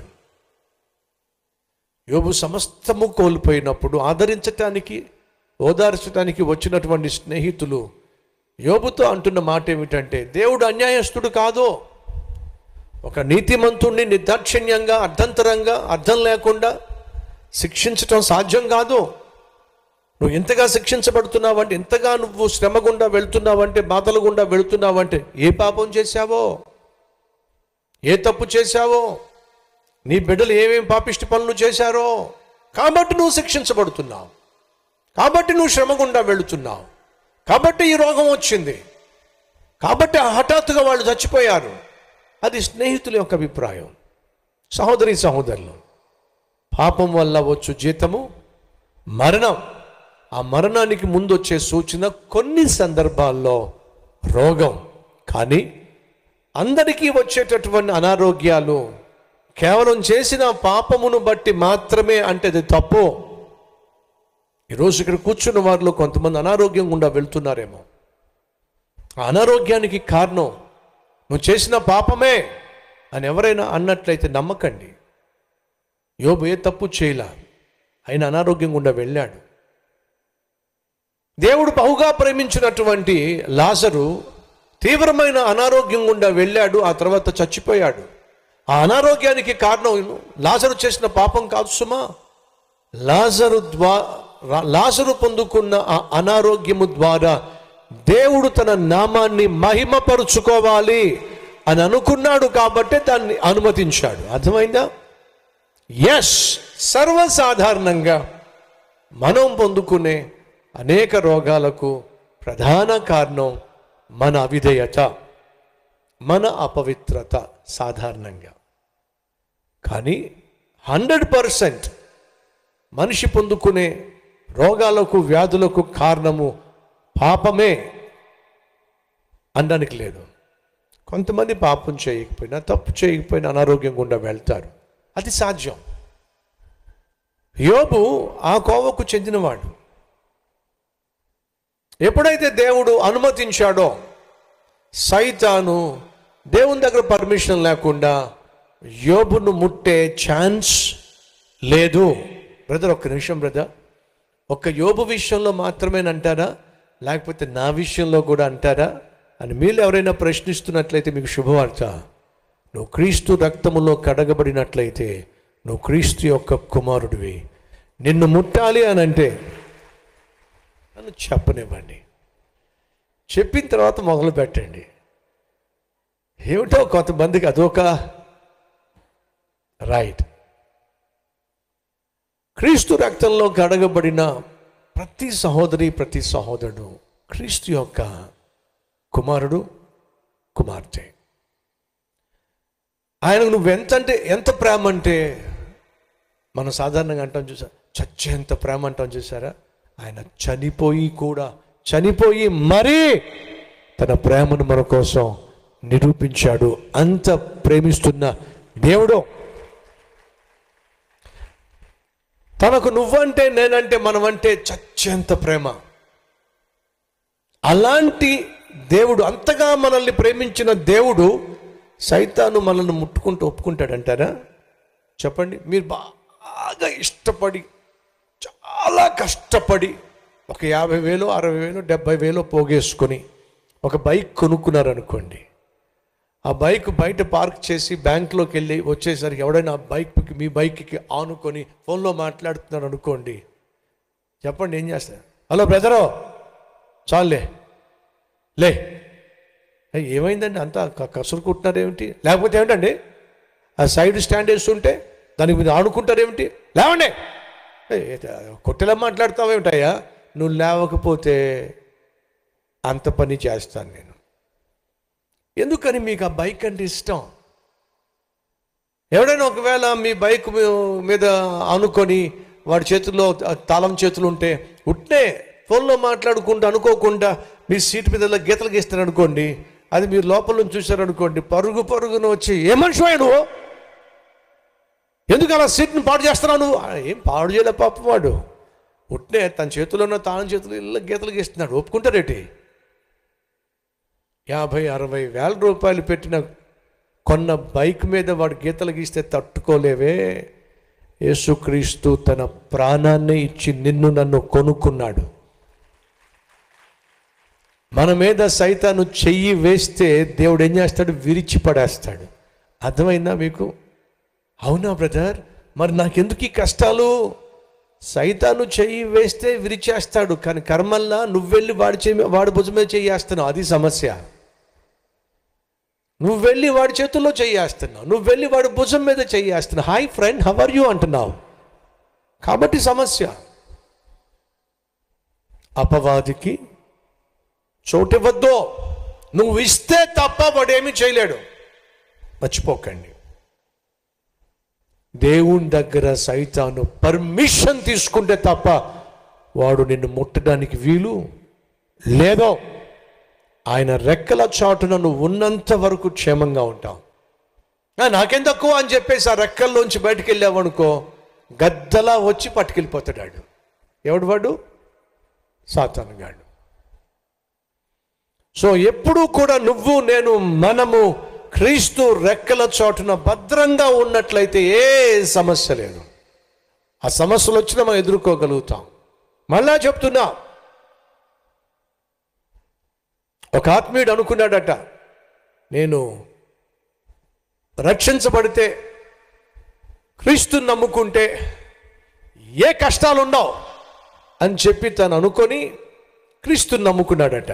యోబు సమస్తము కోల్పోయినప్పుడు ఆదరించటానికి ఓదార్చడానికి వచ్చినటువంటి స్నేహితులు యోబుతో అంటున్న మాట ఏమిటంటే దేవుడు అన్యాయస్తుడు కాదు ఒక నీతిమంతుణ్ణి నిర్దాక్షిణ్యంగా అర్ధంతరంగా అర్థం లేకుండా శిక్షించటం సాధ్యం కాదు నువ్వు ఎంతగా శిక్షించబడుతున్నావంటే ఎంతగా నువ్వు శ్రమ గుండా వెళ్తున్నావంటే బాధల గుండా వెళుతున్నావంటే ఏ పాపం చేశావో ఏ తప్పు చేశావో నీ బిడ్డలు ఏమేం పాపిష్టి పనులు చేశారో కాబట్టి నువ్వు శిక్షించబడుతున్నావు కాబట్టి నువ్వు శ్రమ గుండా వెళుతున్నావు కాబట్టి ఈ రోగం వచ్చింది కాబట్టి హఠాత్తుగా వాళ్ళు చచ్చిపోయారు అది స్నేహితుల యొక్క అభిప్రాయం సహోదరి సహోదరులు పాపం వల్ల వచ్చు జీతము మరణం ఆ మరణానికి ముందు వచ్చే సూచన కొన్ని సందర్భాల్లో రోగం కానీ అందరికీ వచ్చేటటువంటి అనారోగ్యాలు కేవలం చేసిన పాపమును బట్టి మాత్రమే అంటే అది తప్పు ఈరోజు ఇక్కడ కూర్చున్న వారిలో కొంతమంది అనారోగ్యం గుండా వెళ్తున్నారేమో ఆ అనారోగ్యానికి కారణం నువ్వు చేసిన పాపమే అని ఎవరైనా అన్నట్లయితే నమ్మకండి యోబు ఏ తప్పు చేయలా ఆయన అనారోగ్యం గుండా వెళ్ళాడు దేవుడు బహుగా ప్రేమించినటువంటి లాజరు తీవ్రమైన అనారోగ్యం గుండా వెళ్ళాడు ఆ తర్వాత చచ్చిపోయాడు ఆ అనారోగ్యానికి కారణం లాజరు చేసిన పాపం కాదు సుమా లాజరు ద్వారా లాజరు పొందుకున్న ఆ అనారోగ్యము ద్వారా దేవుడు తన నామాన్ని మహిమపరుచుకోవాలి అని అనుకున్నాడు కాబట్టి దాన్ని అనుమతించాడు అర్థమైందా ఎస్ సర్వసాధారణంగా మనం పొందుకునే అనేక రోగాలకు ప్రధాన కారణం మన అవిధేయత మన అపవిత్రత సాధారణంగా కానీ హండ్రెడ్ పర్సెంట్ మనిషి పొందుకునే రోగాలకు వ్యాధులకు కారణము పాపమే అనడానికి లేదు కొంతమంది పాపం చేయకపోయినా తప్పు చేయకపోయినా అనారోగ్యం గుండా వెళ్తారు అది సాధ్యం యోబు ఆ కోవకు చెందినవాడు ఎప్పుడైతే దేవుడు అనుమతించాడో సైతాను దేవుని దగ్గర పర్మిషన్ లేకుండా యోబును ముట్టే ఛాన్స్ లేదు బ్రదర్ ఒక్క నిమిషం బ్రదర్ ఒక్క యోబు విషయంలో మాత్రమేనంటారా లేకపోతే నా విషయంలో కూడా అంటారా అని మీరు ఎవరైనా ప్రశ్నిస్తున్నట్లయితే మీకు శుభవార్త నువ్వు క్రీస్తు రక్తములో కడగబడినట్లయితే నువ్వు క్రీస్తు యొక్క కుమారుడివి నిన్ను ముట్టాలి అని అంటే నన్ను చెప్పనివ్వండి చెప్పిన తర్వాత మొదలు పెట్టండి ఏమిటో కొంతమందికి అదొక రైట్ క్రీస్తు రక్తంలో కడగబడిన ప్రతి సహోదరి ప్రతి సహోదరుడు క్రీస్తు యొక్క కుమారుడు కుమార్తె ఆయనకు నువ్వు ఎంత అంటే ఎంత ప్రేమ అంటే మనం సాధారణంగా అంటాం చూసా చచ్చేంత ప్రేమ అంటాం చూసారా ఆయన చనిపోయి కూడా చనిపోయి మరీ తన ప్రేమను మన కోసం నిరూపించాడు అంత ప్రేమిస్తున్న దేవుడు తనకు నువ్వంటే నేనంటే మనమంటే చచ్చేంత ప్రేమ అలాంటి దేవుడు అంతగా మనల్ని ప్రేమించిన దేవుడు సైతాను మనల్ని ముట్టుకుంటూ ఒప్పుకుంటాడంటారా చెప్పండి మీరు బాగా ఇష్టపడి చాలా కష్టపడి ఒక యాభై వేలు అరవై వేలు డెబ్బై వేలు పోగేసుకొని ఒక బైక్ కొనుక్కున్నారనుకోండి ఆ బైక్ బయట పార్క్ చేసి బ్యాంక్లోకి వెళ్ళి వచ్చేసరికి ఎవడైనా ఆ బైక్కి మీ బైక్కి ఆనుకొని ఫోన్లో మాట్లాడుతున్నారు అనుకోండి చెప్పండి ఏం చేస్తారు హలో బ్రదరో చాలులే లే ఏయ్, ఏమైందండి అంతా క- కసురుకుంటున్నారు ఏమిటి లేకపోతే ఏమిటండి ఆ సైడ్ స్టాండ్ వేస్తుంటే దానికి మీద ఆడుకుంటారేమిటి లేవండి ఏయ్, కొట్టెలా మాట్లాడతావేమిటయ్యా నువ్వు లేవకపోతే అంత పని చేస్తాను నేను ఎందుకని మీకు ఆ బైక్ అంటే ఇష్టం ఎవడైనా ఒకవేళ మీ బైక్ మీ- మీద ఆనుకొని వాడి చేతుల్లో తాళం చేతులు ఉంటే ఉట్నే ఫోన్లో మాట్లాడుకుంటూ అనుకోకుండా మీ సీట్ మీద ఇలా గీతలు గీస్తారు అనుకోండి అది మీరు లోపల నుంచి చూశారనుకోండి పరుగు పరుగున వచ్చి ఏ మనిషి నువ్వు ఎందుకు అలా సీట్ని పాడు చేస్తున్నావు నువ్వు ఆ, ఏం పాడు చేయలే పాప వాడు ఉట్నే తన చేతిలో ఉన్న తాళం చేతులు ఇలా గీతలు గీస్తున్నాడు ఒప్పుకుంటారేటి యాభై అరవై వేల రూపాయలు పెట్టిన కొన్న బైక్ మీద వాడు గీతలు గీస్తే తట్టుకోలేవే యేసుక్రీస్తు తన ప్రాణాన్ని ఇచ్చి నిన్ను నన్ను కొనుక్కున్నాడు మన మీద సైతాను చెయ్యి వేస్తే దేవుడు ఏం చేస్తాడు విరిచి పడేస్తాడు అర్థమైందా మీకు అవునా బ్రదర్ మరి నాకెందుకు ఈ కష్టాలు సైతాను చెయ్యి వేస్తే విరిచేస్తాడు కానీ కర్మల్లా నువ్వెళ్ళి వాడి చెయ్యి వాడి భుజం మీద చెయ్యేస్తున్నావు అది సమస్య నువ్వు వెళ్ళి వాడి చేతుల్లో చెయ్యేస్తున్నావు నువ్వు వెళ్ళి వాడి భుజం మీద చెయ్యేస్తున్నావు hi friend how are you అంటున్నావు కాబట్టి సమస్య అపవాదికి చోటివ్వద్దు నువ్వు ఇస్తే తప్ప వాడేమీ చేయలేడు మర్చిపోకండి దేవుని దగ్గర సైతాను పర్మిషన్ తీసుకుంటే తప్ప వాడు నిన్ను ముట్టడానికి వీలు లేదో ఆయన రెక్కల చాటున నువ్వు ఉన్నంత వరకు క్షేమంగా ఉంటావు ఆ, నాకేం తక్కువ అని చెప్పేసి ఆ రెక్కల్లోంచి బయటికి వెళ్ళావనుకో గద్దలా వచ్చి పట్టుకెళ్ళిపోతాడు వాడు. ఎవడు వాడు సాతానుగాడు సో ఎప్పుడూ కూడా నువ్వు నేను మనము క్రీస్తు రెక్కల చోటున భద్రంగా ఉన్నట్లయితే ఏ సమస్య లేదు ఆ సమస్యలు వచ్చినా మనం ఎదుర్కోగలుగుతాం మళ్ళా చెప్తున్నా ఒక ఆత్మీయుడు అనుకున్నాడట నేను రక్షించబడితే క్రీస్తుని నమ్ముకుంటే ఏ కష్టాలు ఉండవు అని చెప్పి తను అనుకొని క్రీస్తుని నమ్ముకున్నాడట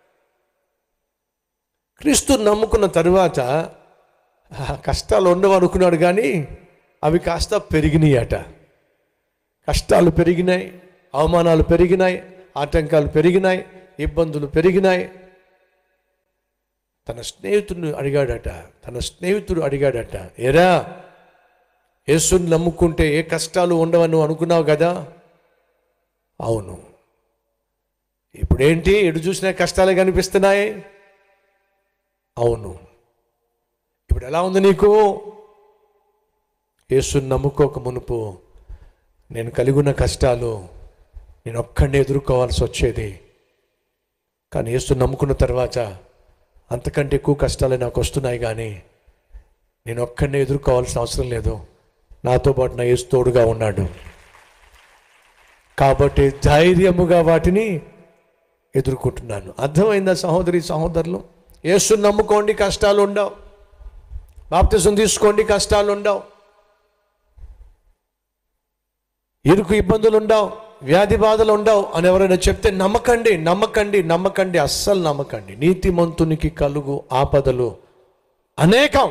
క్రీస్తుని నమ్ముకున్న తరువాత ఆ కష్టాలు ఉండవు అనుకున్నాడు కానీ అవి కాస్త పెరిగినాయట కష్టాలు పెరిగినాయి అవమానాలు పెరిగినాయి ఆటంకాలు పెరిగినాయి ఇబ్బందులు పెరిగినాయి తన స్నేహితుడిని అడిగాడట తన స్నేహితుడు అడిగాడట ఎరా యేసుని నమ్ముకుంటే ఏ కష్టాలు ఉండవని నువ్వు అనుకున్నావు కదా అవును ఇప్పుడేంటి ఎటు చూసినా కష్టాలే కనిపిస్తున్నాయి అవును ఇప్పుడు ఎలా ఉంది నీకు యేసుని నమ్ముకోక మునుపు నేను కలిగి ఉన్న కష్టాలు నేను ఒక్కడిని ఎదుర్కోవాల్సి వచ్చేది కానీ యేసు నమ్ముకున్న తర్వాత అంతకంటే ఎక్కువ కష్టాలే నాకు వస్తున్నాయి కానీ నేను ఒక్కడిని ఎదుర్కోవాల్సిన అవసరం లేదు నాతో పాటు నా యేసు తోడుగా ఉన్నాడు కాబట్టి ధైర్యముగా వాటిని ఎదుర్కొంటున్నాను అర్థమైందా సహోదరి సహోదరులు యేసుని నమ్ముకోండి కష్టాలు ఉండవు బాప్తిసం తీసుకోండి కష్టాలు ఉండవు ఇరుకు ఇబ్బందులు ఉండవు వ్యాధి బాధలు ఉండవు అని ఎవరైనా చెప్తే నమ్మకండి నమ్మకండి నమ్మకండి అస్సలు నమ్మకండి నీతిమంతునికి కలుగు ఆపదలు అనేకం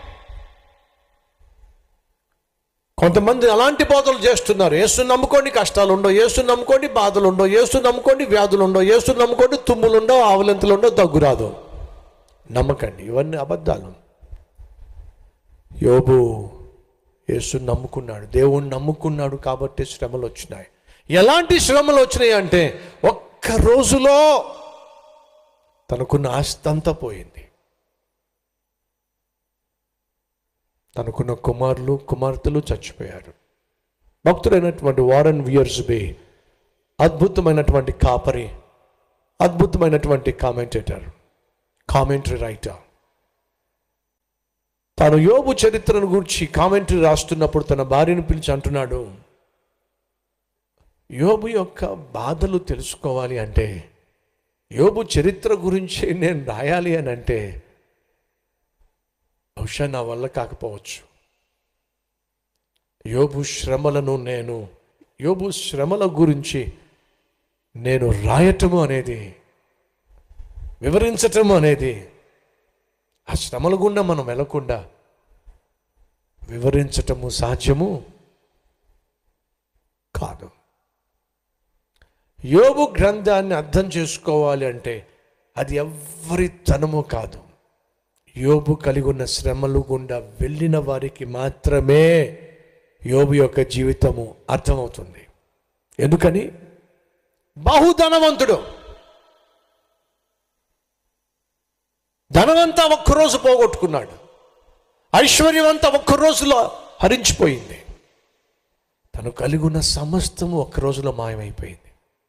కొంతమంది అలాంటి బాధలు చేస్తున్నారు యేసు నమ్ముకోండి కష్టాలు ఉండవు యేసు నమ్ముకోండి బాధలు ఉండవు యేసు నమ్ముకోండి వ్యాధులు ఉండవు యేసు నమ్ముకోండి తుమ్ములు ఉండవు ఆవులెంతలు ఉండవు దగ్గు రాదు నమ్మకండి ఇవన్నీ అబద్ధాలు యోబు యేసు నమ్ముకున్నాడు దేవుణ్ణి నమ్ముకున్నాడు కాబట్టి శ్రమలు వచ్చినాయి ఎలాంటి శ్రమలు వచ్చినాయి అంటే ఒక్క రోజులో తనకున్న ఆస్తి అంతా పోయింది తనకున్న కుమారులు కుమార్తెలు చచ్చిపోయారు భక్తుడైనటువంటి వారన్ వియర్స్ బే అద్భుతమైనటువంటి కాపరి అద్భుతమైనటువంటి కామెంటేటర్ కామెంటరీ రైటర్ తాను యోబు చరిత్రను గురించి కామెంటరీ రాస్తున్నప్పుడు తన భార్యను పిలిచి అంటున్నాడు యోబు యొక్క బాధలు తెలుసుకోవాలి అంటే యోబు చరిత్ర గురించి నేను రాయాలి అని అంటే బహుశా నా వల్ల కాకపోవచ్చు యోబు శ్రమలను నేను యోబు శ్రమల గురించి నేను రాయటము అనేది వివరించటము అనేది ఆ శ్రమల గుండా మనం వెళ్లకుండా వివరించటము సాధ్యము కాదు యోబు గ్రంథాన్ని అర్థం చేసుకోవాలి అంటే అది ఎవ్వరి తనము కాదు యోబు కలిగి ఉన్న శ్రమలు గుండా వెళ్ళిన వారికి మాత్రమే యోబు యొక్క జీవితము అర్థమవుతుంది ఎందుకని బహుధనవంతుడు ధనమంతా ఒక్కరోజు పోగొట్టుకున్నాడు ఐశ్వర్యం అంతా ఒక్క రోజులో హరించిపోయింది తను కలిగి ఉన్న సమస్తము ఒక్క రోజులో మాయమైపోయింది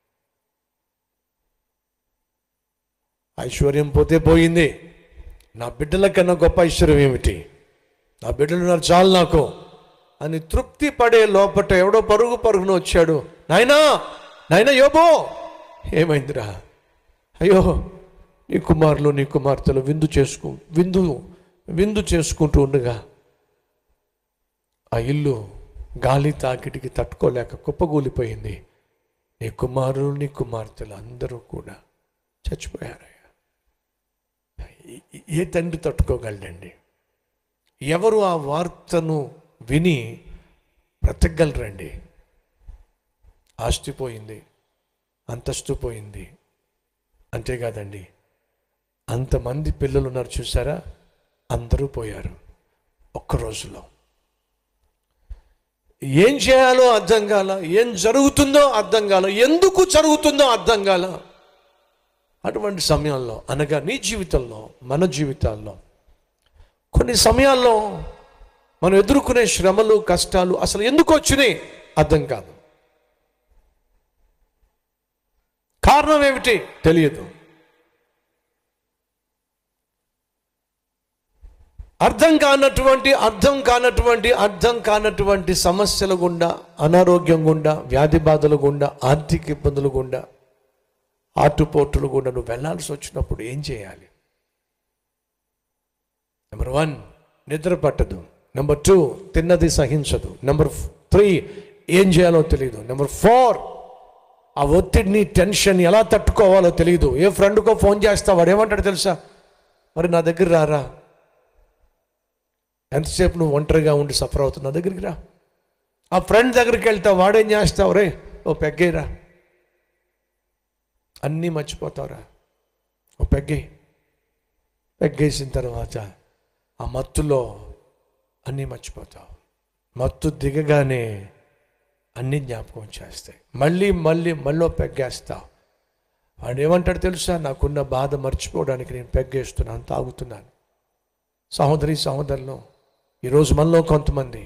ఐశ్వర్యం పోతే పోయింది నా బిడ్డల కన్నా గొప్ప ఐశ్వర్యం ఏమిటి నా బిడ్డలు నాకు చాలు నాకు అని తృప్తి పడే లోపట ఎవడో పరుగు పరుగున వచ్చాడు నాయనా నాయనా యోబో ఏమైందిరా అయ్యో నీ కుమారులు నీ కుమార్తెలు విందు చేసుకు విందు విందు చేసుకుంటూ ఉండగా ఆ ఇల్లు గాలి తాకిడికి తట్టుకోలేక కుప్పగూలిపోయింది నీ కుమారులు నీ కుమార్తెలు అందరూ కూడా చచ్చిపోయారయ్యా ఏ- ఏ తండ్రి తట్టుకోగలడండి ఎవరు ఆ వార్తను విని బ్రతకగలరండి ఆస్తి పోయింది అంతస్తు పోయింది అంతేకాదండి అంతమంది పిల్లలు ఉన్నారు చూసారా అందరూ పోయారు ఒక్క రోజులో ఏం చేయాలో అర్థం కాల ఏం జరుగుతుందో అర్థం కాల ఎందుకు జరుగుతుందో అర్థం కాల అటువంటి సమయంలో అనగా నీ జీవితంలో మన జీవితాల్లో కొన్ని సమయాల్లో మనం ఎదుర్కొనే శ్రమలు కష్టాలు అసలు ఎందుకు వచ్చినాయి అర్థం కాదు కారణం ఏమిటి తెలియదు అర్థం కానటువంటి అర్థం కానటువంటి అర్థం కానటువంటి సమస్యల గుండా అనారోగ్యం గుండా వ్యాధి బాధల గుండా ఆర్థిక ఇబ్బందుల గుండా ఆటుపోటులు గుండా నువ్వు వెళ్ళాల్సి వచ్చినప్పుడు ఏం చేయాలి నెంబర్ వన్ నిద్ర పట్టదు నెంబర్ టూ తిన్నది సహించదు నెంబర్ త్రీ ఏం చేయాలో తెలియదు నెంబర్ ఫోర్ ఆ ఒత్తిడిని టెన్షన్ ఎలా తట్టుకోవాలో తెలియదు ఏ ఫ్రెండ్కో ఫోన్ చేస్తా వాడు ఏమంటాడు తెలుసా మరి నా దగ్గర రారా ఎంతసేపు నువ్వు ఒంటరిగా ఉండి సఫర్ అవుతున్నా నా దగ్గరికి రా ఆ ఫ్రెండ్ దగ్గరికి వెళ్తావు వాడేం చేస్తావు రే ఓ పెగ్గేరా అన్నీ మర్చిపోతావురా ఓ పెగ్గే పెగ్గేసిన తర్వాత ఆ మత్తులో అన్నీ మర్చిపోతావు మత్తు దిగగానే అన్నీ జ్ఞాపకం చేస్తాయి మళ్ళీ మళ్ళీ మళ్ళీ పెగ్గేస్తావు వాడు ఏమంటాడు తెలుసా నాకున్న బాధ మర్చిపోవడానికి నేను పెగ్గేస్తున్నాను తాగుతున్నాను సహోదరి సహోదరులు ఈరోజు మనలో కొంతమంది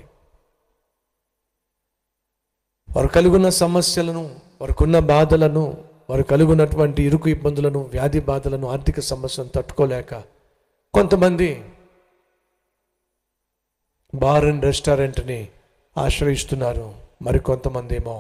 వారు కలుగున్న సమస్యలను వారికున్న బాధలను వారు కలుగున్నటువంటి ఇరుకు ఇబ్బందులను వ్యాధి బాధలను ఆర్థిక సమస్యలను తట్టుకోలేక కొంతమంది బార్ అండ్ రెస్టారెంట్ని ఆశ్రయిస్తున్నారు మరి కొంతమంది ఏమో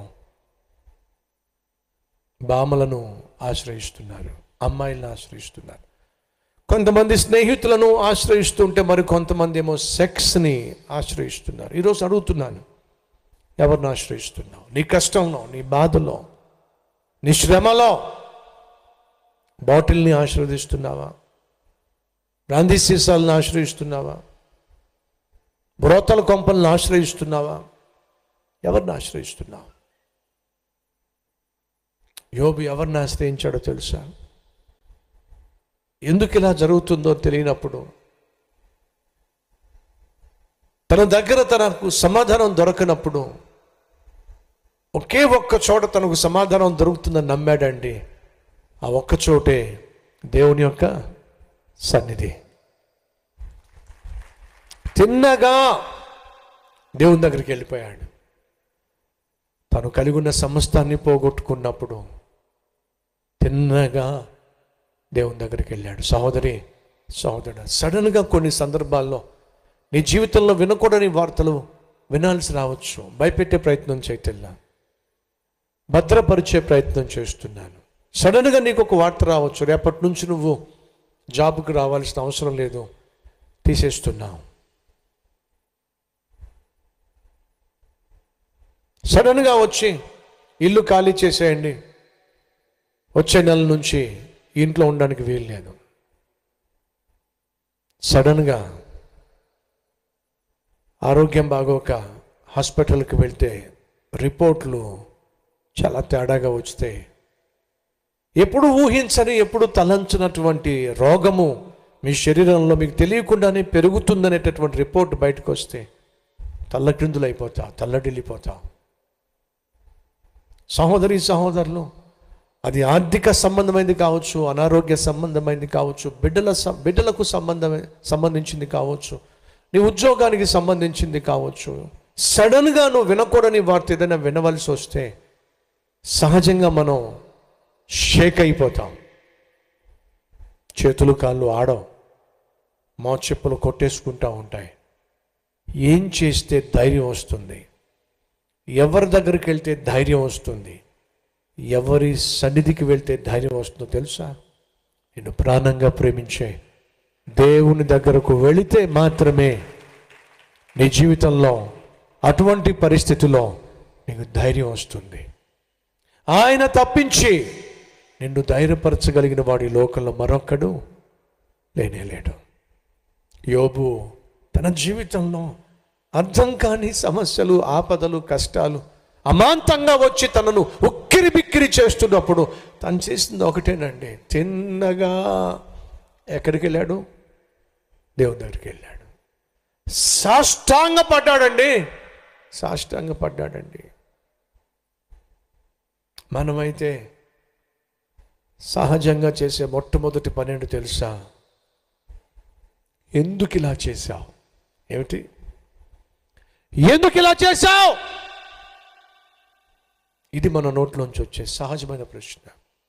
బామలను ఆశ్రయిస్తున్నారు అమ్మాయిలను ఆశ్రయిస్తున్నారు కొంతమంది స్నేహితులను ఆశ్రయిస్తుంటే మరి కొంతమంది ఏమో సెక్స్ని ఆశ్రయిస్తున్నారు ఈరోజు అడుగుతున్నాను ఎవరిని ఆశ్రయిస్తున్నావు నీ కష్టంలో నీ బాధలో నీ శ్రమలో బాటిల్ని ఆశ్రదిస్తున్నావా గాంధీ సీసాలను ఆశ్రయిస్తున్నావా బ్రోతల కొంపలను ఆశ్రయిస్తున్నావా ఎవరిని ఆశ్రయిస్తున్నావు యోబు ఎవరిని ఆశ్రయించాడో తెలుసా ఎందుకు ఇలా జరుగుతుందో తెలియనప్పుడు తన దగ్గర తనకు సమాధానం దొరకనప్పుడు ఒకే ఒక్క చోట తనకు సమాధానం దొరుకుతుందని నమ్మాడండి ఆ ఒక్క చోటే దేవుని యొక్క సన్నిధి తిన్నగా దేవుని దగ్గరికి వెళ్ళిపోయాడు తను కలిగి ఉన్న సమస్తాన్ని పోగొట్టుకున్నప్పుడు తిన్నగా దేవుని దగ్గరికి వెళ్ళాడు సహోదరి సహోదరుడు సడన్గా కొన్ని సందర్భాల్లో నీ జీవితంలో వినకూడని వార్తలు వినాల్సి రావచ్చు భయపెట్టే ప్రయత్నం చేయటల్లా భద్రపరిచే ప్రయత్నం చేస్తున్నాను సడన్గా నీకు ఒక వార్త రావచ్చు రేపటి నుంచి నువ్వు జాబ్కి రావాల్సిన అవసరం లేదు తీసేస్తున్నావు సడన్గా వచ్చి ఇల్లు ఖాళీ చేసేయండి వచ్చే నెల నుంచి ఇంట్లో ఉండడానికి వీలు లేదు సడన్గా ఆరోగ్యం బాగోక హాస్పిటల్కి వెళ్తే రిపోర్ట్లు చాలా తేడాగా వస్తే ఎప్పుడు ఊహించని ఎప్పుడు తలంచినటువంటి రోగము మీ శరీరంలో మీకు తెలియకుండానే పెరుగుతుందనేటటువంటి రిపోర్ట్ బయటకు వస్తే తల్లక్రిందులైపోతా తల్లడిల్లిపోతా సహోదరి సహోదరులు అది ఆర్థిక సంబంధమైనది కావచ్చు అనారోగ్య సంబంధమైనది కావచ్చు బిడ్డల సం- బిడ్డలకు సంబంధమే సంబంధించింది కావచ్చు నీ ఉద్యోగానికి సంబంధించింది కావచ్చు సడన్గా నువ్వు వినకూడని వార్త ఏదైనా వినవలసి వస్తే సహజంగా మనం షేక్ అయిపోతాం చేతులు కాళ్ళు ఆడవు మా చెప్పులు కొట్టేసుకుంటూ ఉంటాయి ఏం చేస్తే ధైర్యం వస్తుంది ఎవరి దగ్గరికి వెళ్తే ధైర్యం వస్తుంది ఎవరి సన్నిధికి వెళ్తే ధైర్యం వస్తుందో తెలుసా నిన్ను ప్రాణంగా ప్రేమించే దేవుని దగ్గరకు వెళితే మాత్రమే నీ జీవితంలో అటువంటి పరిస్థితిలో నీకు ధైర్యం వస్తుంది ఆయన తప్పించి నిన్ను ధైర్యపరచగలిగిన వాడి లోకంలో మరొక్కడు లేనేలేడు యోబు తన జీవితంలో అర్థం కాని సమస్యలు ఆపదలు కష్టాలు అమాంతంగా వచ్చి తనను ఉక్కిరి బిక్కిరి చేస్తున్నప్పుడు తను చేసింది ఒకటేనండి తిన్నగా ఎక్కడికి వెళ్ళాడు దేవుని దగ్గరికి వెళ్ళాడు సాష్టాంగ పడ్డాడండి సాష్టాంగ పడ్డాడండి మనమైతే సహజంగా చేసే మొట్టమొదటి పని ఏంటో తెలుసా ఎందుకు ఇలా చేశావు ఏమిటి ఎందుకు ఇలా చేశావు ఇది మన నోట్లోంచి వచ్చే సహజమైన ప్రశ్న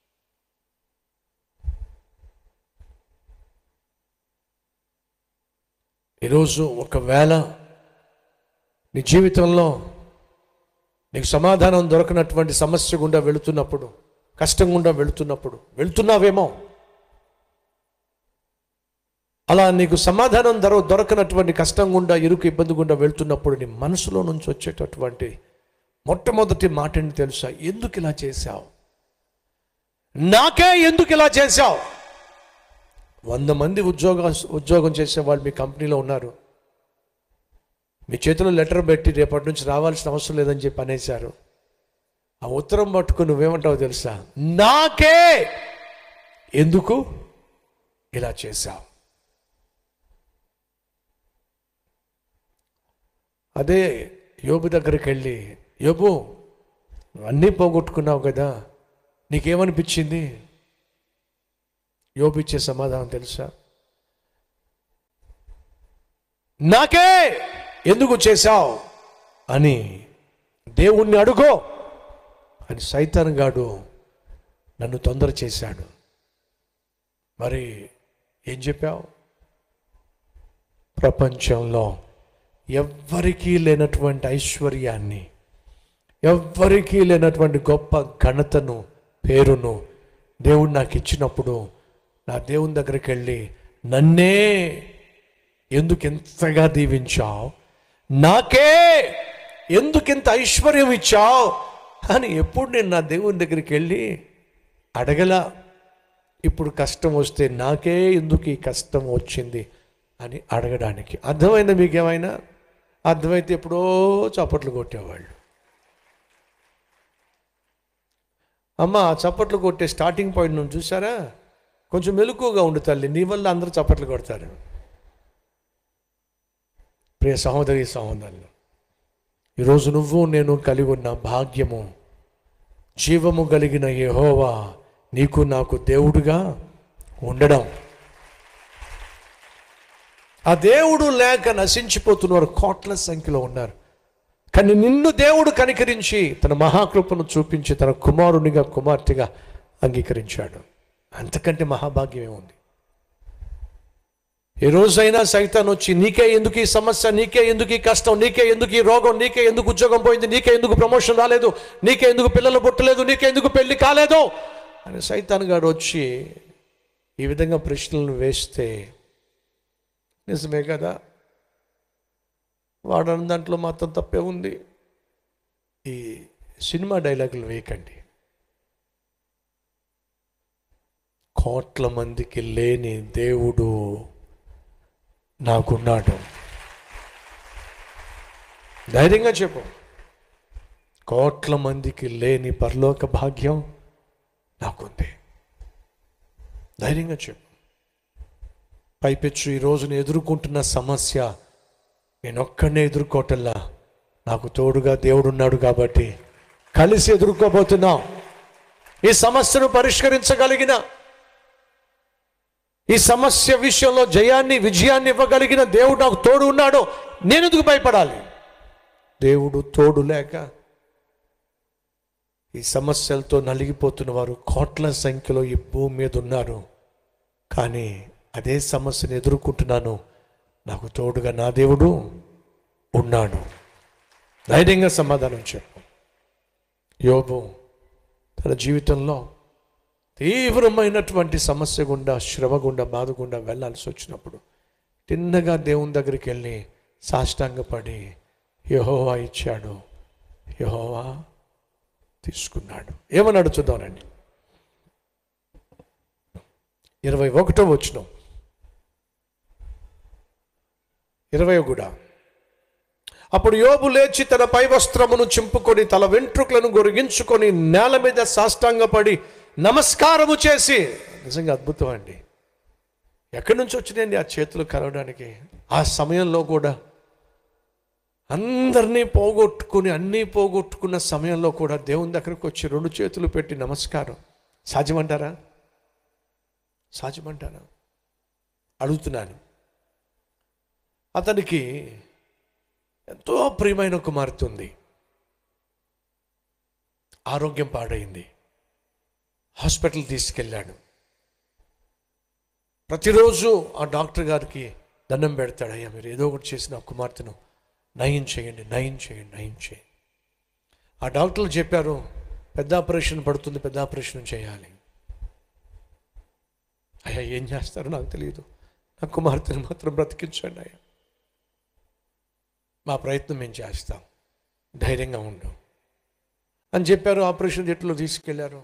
ఈరోజు ఒకవేళ నీ జీవితంలో నీకు సమాధానం దొరకనటువంటి సమస్య గుండా వెళుతున్నప్పుడు కష్టం గుండా వెళుతున్నప్పుడు వెళుతున్నావేమో అలా నీకు సమాధానం దొర దొరకనటువంటి కష్టం గుండా ఇరుకు ఇబ్బంది గుండా వెళ్తున్నప్పుడు నీ మనసులో నుంచి వచ్చేటటువంటి మొట్టమొదటి మాట ఏంటి తెలుసా ఎందుకు ఇలా చేశావు నాకే ఎందుకు ఇలా చేశావు వంద మంది ఉద్యోగ ఉద్యోగం చేసే వాళ్ళు మీ కంపెనీలో ఉన్నారు మీ చేతిలో లెటర్ పెట్టి రేపటి నుంచి రావాల్సిన అవసరం లేదని చెప్పి అనేశారు ఆ ఉత్తరం పట్టుకుని నువ్వేమంటావు తెలుసా నాకే ఎందుకు ఇలా చేశావు అదే యోబు దగ్గరికి వెళ్ళి యోబు నువ్వు అన్నీ పోగొట్టుకున్నావు కదా నీకేమనిపించింది యోబు ఇచ్చే సమాధానం తెలుసా నాకే ఎందుకు చేశావు అని దేవుణ్ణి అడుగో అని సైతాన్ గాడు నన్ను తొందర చేశాడు మరి ఏం చెప్పావు ప్రపంచంలో ఎవ్వరికీ లేనటువంటి ఐశ్వర్యాన్ని ఎవ్వరికీ లేనటువంటి గొప్ప ఘనతను పేరును దేవుడు నాకు ఇచ్చినప్పుడు నా దేవుని దగ్గరికి వెళ్ళి నన్నే ఎందుకు ఎంతగా దీవించావు నాకే ఎందుకు ఇంత ఐశ్వర్యం ఇచ్చావు అని ఎప్పుడు నేను నా దేవుని దగ్గరికి వెళ్ళి అడగలా ఇప్పుడు కష్టం వస్తే నాకే ఎందుకు ఈ కష్టం వచ్చింది అని అడగడానికి అర్థమైందా మీకేమైనా అర్థమైతే ఎప్పుడో చప్పట్లు కొట్టేవాళ్ళు అమ్మ ఆ చప్పట్లు కొట్టే స్టార్టింగ్ పాయింట్ నువ్వు చూసారా కొంచెం మెలకుగా ఉండు తల్లి నీ వల్ల అందరూ చప్పట్లు కొడతారు ప్రియ సహోదరి సహోదరులు ఈరోజు నువ్వు నేను కలిగి ఉన్న భాగ్యము జీవము కలిగిన యెహోవా నీకు నాకు దేవుడుగా ఉండడం ఆ దేవుడు లేక నశించిపోతున్నవారు కోట్ల సంఖ్యలో ఉన్నారు కానీ నిన్ను దేవుడు కనికరించి తన మహాకృపను చూపించి తన కుమారునిగా కుమార్తెగా అంగీకరించాడు అంతకంటే మహాభాగ్యం ఏముంది ఏ రోజైనా సైతాన్ వచ్చి నీకే ఎందుకు ఈ సమస్య నీకే ఎందుకు ఈ కష్టం నీకే ఎందుకు ఈ రోగం నీకే ఎందుకు ఉద్యోగం పోయింది నీకే ఎందుకు ప్రమోషన్ రాలేదు నీకే ఎందుకు పిల్లలు పుట్టలేదు నీకే ఎందుకు పెళ్లి కాలేదు అని సైతాన్ గారు వచ్చి ఈ విధంగా ప్రశ్నలను వేస్తే నిజమే కదా వాడని దాంట్లో మాత్రం తప్పే ఉంది ఈ సినిమా డైలాగులు వేయకండి కోట్ల మందికి లేని దేవుడు నాకున్నాడు ధైర్యంగా చెప్పు కోట్ల మందికి లేని పరలోక భాగ్యం నాకుంది ధైర్యంగా చెప్పు పైపెచ్చు ఈ రోజున ఎదుర్కొంటున్న సమస్య నేను ఒక్కడనే ఎదుర్కోవటంలా నాకు తోడుగా దేవుడున్నాడు కాబట్టి కలిసి ఎదుర్కోబోతున్నాం ఈ సమస్యను పరిష్కరించగలిగిన ఈ సమస్య విషయంలో జయాన్ని విజయాన్ని ఇవ్వగలిగిన దేవుడు నాకు తోడు ఉన్నాడు నేను ఎందుకు భయపడాలి దేవుడు తోడు లేక ఈ సమస్యలతో నలిగిపోతున్న వారు కోట్ల సంఖ్యలో ఈ భూమి మీద ఉన్నారు కానీ అదే సమస్యను ఎదుర్కొంటున్నాను నాకు తోడుగా నా దేవుడు ఉన్నాడు ధైర్యంగా సమాధానం చెప్పు యోబు తన జీవితంలో తీవ్రమైనటువంటి సమస్య గుండా శ్రమ గుండా బాధ గుండా వెళ్ళాల్సి వచ్చినప్పుడు తిన్నగా దేవుని దగ్గరికి వెళ్ళి సాష్టాంగపడి యహోవా ఇచ్చాడు యహోవా తీసుకున్నాడు ఏమని అడుగుతుందానండి ఇరవై ఒకటో వచ్చినాం ఇరవై కూడా అప్పుడు యోబు లేచి తన పై వస్త్రమును చింపుకొని తల వెంట్రుకలను గొరిగించుకొని నేల మీద సాష్టాంగపడి నమస్కారము చేసి నిజంగా అద్భుతం అండి ఎక్కడి నుంచి వచ్చినాయండి ఆ చేతులు కలవడానికి ఆ సమయంలో కూడా అందరినీ పోగొట్టుకుని అన్నీ పోగొట్టుకున్న సమయంలో కూడా దేవుని దగ్గరకు వచ్చి రెండు చేతులు పెట్టి నమస్కారం సాధ్యమంటారా సాధ్యమంటారా అడుగుతున్నాను అతనికి ఎంతో ప్రియమైన కుమార్తె ఉంది ఆరోగ్యం పాడైంది హాస్పిటల్ తీసుకెళ్ళాడు ప్రతిరోజు ఆ డాక్టర్ గారికి దండం పెడతాడు అయ్యా మీరు ఏదో ఒకటి చేసిన ఆ కుమార్తెను నయం చేయండి నయం చేయండి నయం చేయండి ఆ డాక్టర్లు చెప్పారు పెద్ద ఆపరేషన్ పడుతుంది పెద్ద ఆపరేషన్ చేయాలి అయ్యా ఏం చేస్తారో నాకు తెలియదు నా కుమార్తెను మాత్రం బ్రతికించండి అయ్యా మా ప్రయత్నం మేము చేస్తాం ధైర్యంగా ఉండు అని చెప్పారు ఆపరేషన్ థియేటర్లో తీసుకెళ్లారు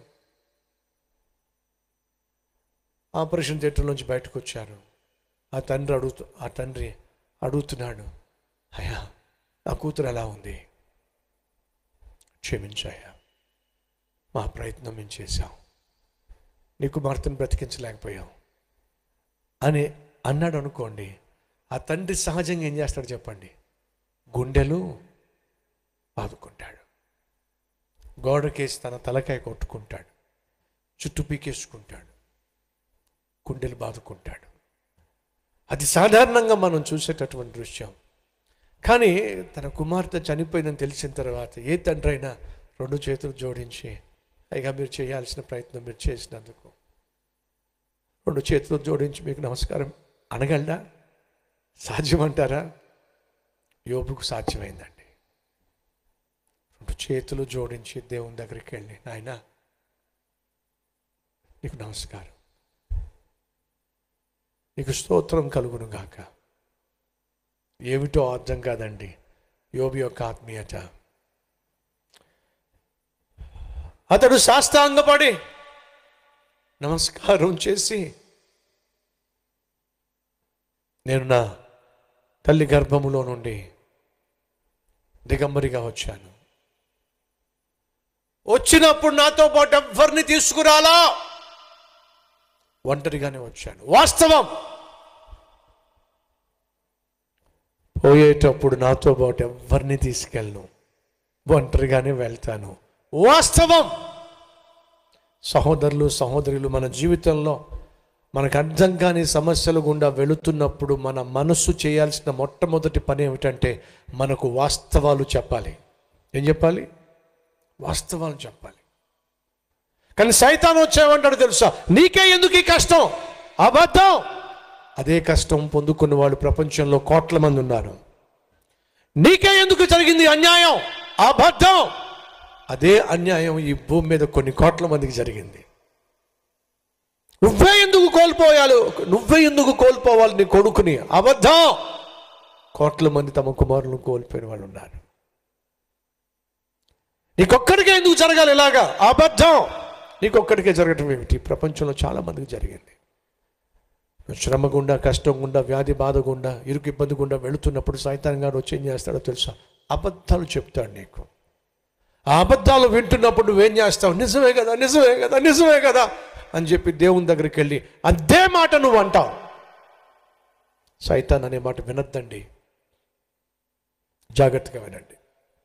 ఆపరేషన్ థియేటర్ నుంచి బయటకు వచ్చారు ఆ తండ్రి అడుగుతూ ఆ తండ్రి అడుగుతున్నాడు అయ్యా నా కూతురు ఎలా ఉంది క్షమించాయా మా ప్రయత్నం మేము చేశాం నీ కుమార్తెను బ్రతికించలేకపోయాం అని అన్నాడు అనుకోండి ఆ తండ్రి సహజంగా ఏం చేస్తాడు చెప్పండి గుండెలు బాదుకుంటాడు గోడకేసి తన తలకాయ కొట్టుకుంటాడు చుట్టూ పీకేసుకుంటాడు గుండెలు బాదుకుంటాడు అది సాధారణంగా మనం చూసేటటువంటి దృశ్యం కానీ తన కుమార్తె చనిపోయిందని తెలిసిన తర్వాత ఏ తండ్రి అయినా రెండు చేతులు జోడించి పైగా మీరు చేయాల్సిన ప్రయత్నం మీరు చేసినందుకు రెండు చేతులు జోడించి మీకు నమస్కారం అనగలడా సాధ్యమంటారా యోబుకు సాధ్యమైందండి రెండు చేతులు జోడించి దేవుని దగ్గరికి వెళ్ళి నాయన నీకు నమస్కారం నీకు స్తోత్రం కలుగును గాక ఏమిటో అర్థం కాదండి యోబు యొక్క ఆత్మీయత అతడు శాస్త్రాంగపడి నమస్కారం చేసి నేను నా తల్లి గర్భములో నుండి దిగంబరిగా వచ్చాను వచ్చినప్పుడు నాతో పాటు ఎవ్వరిని తీసుకురాలా ఒంటరిగానే వచ్చాను వాస్తవం పోయేటప్పుడు నాతో పాటు ఎవరిని తీసుకెళ్ళను ఒంటరిగానే వెళ్తాను వాస్తవం సహోదరులు సహోదరులు మన జీవితంలో మనకు అర్థం కాని సమస్యలు గుండా వెళుతున్నప్పుడు మన మనస్సు చేయాల్సిన మొట్టమొదటి పని ఏమిటంటే మనకు వాస్తవాలు చెప్పాలి ఏం చెప్పాలి వాస్తవాలు చెప్పాలి కానీ సైతాన్ వచ్చామంటాడు తెలుసా నీకే ఎందుకు ఈ కష్టం అబద్ధం అదే కష్టం పొందుకున్న వాళ్ళు ప్రపంచంలో కోట్ల మంది ఉన్నారు నీకే ఎందుకు జరిగింది అన్యాయం అబద్ధం అదే అన్యాయం ఈ భూమి మీద కొన్ని కోట్ల మందికి జరిగింది నువ్వే ఎందుకు కోల్పోయాలి నువ్వే ఎందుకు కోల్పోవాలి నీ కొడుకుని అబద్ధం కోట్ల మంది తమ కుమారులను కోల్పోయిన వాళ్ళు ఉన్నారు నీకొక్కడికే ఎందుకు జరగాలి ఇలాగా అబద్ధం నీకొక్కడికే జరగటం ఏమిటి ప్రపంచంలో చాలా మందికి జరిగింది నువ్వు శ్రమ గుండా కష్టం గుండా వ్యాధి బాధ గుండా ఇరుకు ఇబ్బంది గుండా వెళుతున్నప్పుడు సైతాన్ గారు వచ్చి ఏం చేస్తాడో తెలుసా అబద్ధాలు చెప్తాడు నీకు ఆ అబద్ధాలు వింటున్నప్పుడు నువ్వేం చేస్తావు నిజమే కదా నిజమే కదా నిజమే కదా అని చెప్పి దేవుని దగ్గరికి వెళ్ళి అదే మాట నువ్వు అంటావు సైతాన్ అనే మాట వినొద్దండి జాగ్రత్తగా వినండి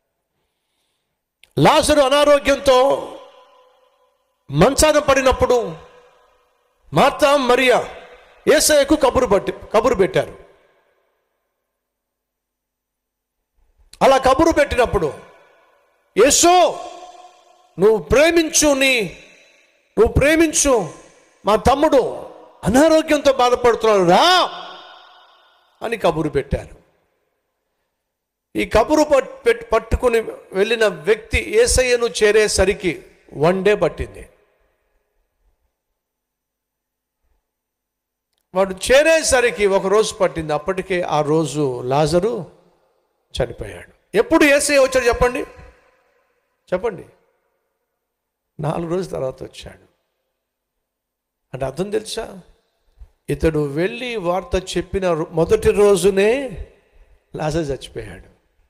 లాజరు అనారోగ్యంతో మంచాన పడినప్పుడు మార్తా మరియా ఏసయ్యకు కబురు పట్టి కబురు పెట్టారు అలా కబురు పెట్టినప్పుడు యేసో నువ్వు ప్రేమించు నీ నువ్వు ప్రేమించు మా తమ్ముడు అనారోగ్యంతో బాధపడుతున్నాడు రా అని కబురు పెట్టారు ఈ కబురు పట్- పెట్- పట్టుకుని వెళ్ళిన వ్యక్తి ఏసయ్యను చేరేసరికి వన్ డే పట్టింది వాడు చేరేసరికి ఒక రోజు పట్టింది అప్పటికే ఆ రోజు లాజరు చనిపోయాడు ఎప్పుడు ఏసయ్య వచ్చాడు చెప్పండి చెప్పండి నాలుగు రోజుల తర్వాత వచ్చాడు అంటే అర్థం తెలుసా ఇతడు వెళ్ళి వార్త చెప్పిన రో- మొదటి రోజునే లాజర్ చచ్చిపోయాడు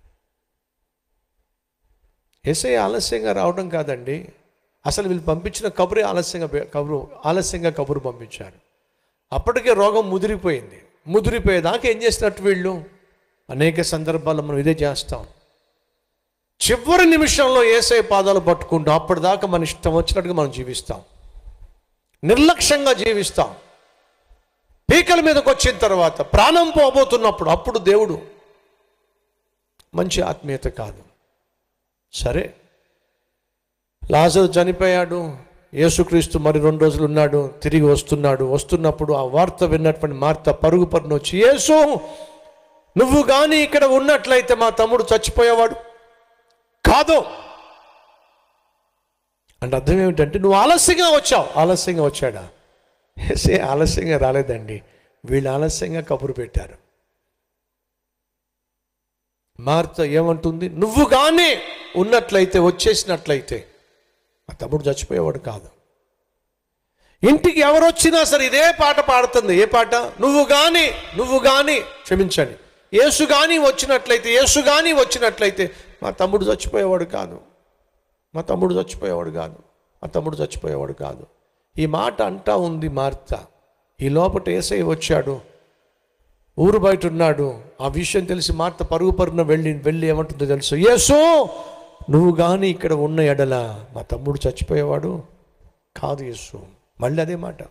ఎస్ఐ ఆలస్యంగా రావడం కాదండి అసలు వీళ్ళు పంపించిన కబురే ఆలస్యంగా పె- కబురు ఆలస్యంగా కబురు పంపించారు అప్పటికే రోగం ముదిరిపోయింది ముదిరిపోయేదాకా ఏం చేసినట్టు వీళ్ళు అనేక సందర్భాల్లో మనం ఇదే చేస్తాం చివరి నిమిషంలో ఏసై పాదాలు పట్టుకుంటాం అప్పటిదాకా మన ఇష్టం వచ్చినట్టుగా మనం జీవిస్తాం నిర్లక్ష్యంగా జీవిస్తాం పీకల మీదకి వచ్చిన తర్వాత ప్రాణం పోబోతున్నప్పుడు అప్పుడు దేవుడు మంచి ఆత్మీయత కాదు సరే లాజరు చనిపోయాడు యేసుక్రీస్తు మరి రెండు రోజులు ఉన్నాడు తిరిగి వస్తున్నాడు వస్తున్నప్పుడు ఆ వార్త విన్నటువంటి మార్త పరుగు పరును వచ్చి యేసు నువ్వు కానీ ఇక్కడ ఉన్నట్లయితే మా తమ్ముడు చచ్చిపోయేవాడు కాదు అంటే అర్థం ఏమిటంటే నువ్వు ఆలస్యంగా వచ్చావు ఆలస్యంగా వచ్చాడా ఏసే ఆలస్యంగా రాలేదండి వీళ్ళు ఆలస్యంగా కబురు పెట్టారు మార్త ఏమంటుంది నువ్వు కానీ ఉన్నట్లయితే వచ్చేసినట్లయితే ఆ తమ్ముడు చచ్చిపోయేవాడు కాదు ఇంటికి ఎవరు వచ్చినా సరే ఇదే పాట పాడుతుంది ఏ పాట నువ్వు గాని నువ్వు గాని క్షమించండి యేసు గాని వచ్చినట్లయితే యేసు గాని వచ్చినట్లయితే మా తమ్ముడు చచ్చిపోయేవాడు కాదు మా తమ్ముడు చచ్చిపోయేవాడు కాదు మా తమ్ముడు చచ్చిపోయేవాడు కాదు ఈ మాట అంటా ఉంది మార్త ఈ లోపట ఏసై వచ్చాడు ఊరు బయట ఉన్నాడు ఆ విషయం తెలిసి మార్త పరుగు పరుగున వెళ్ళి వెళ్ళి ఏమంటుందో తెలుసు యేసు నువ్వు కానీ ఇక్కడ ఉన్న ఎడల మా తమ్ముడు చచ్చిపోయేవాడు కాదు యేసు మళ్ళీ అదే మాట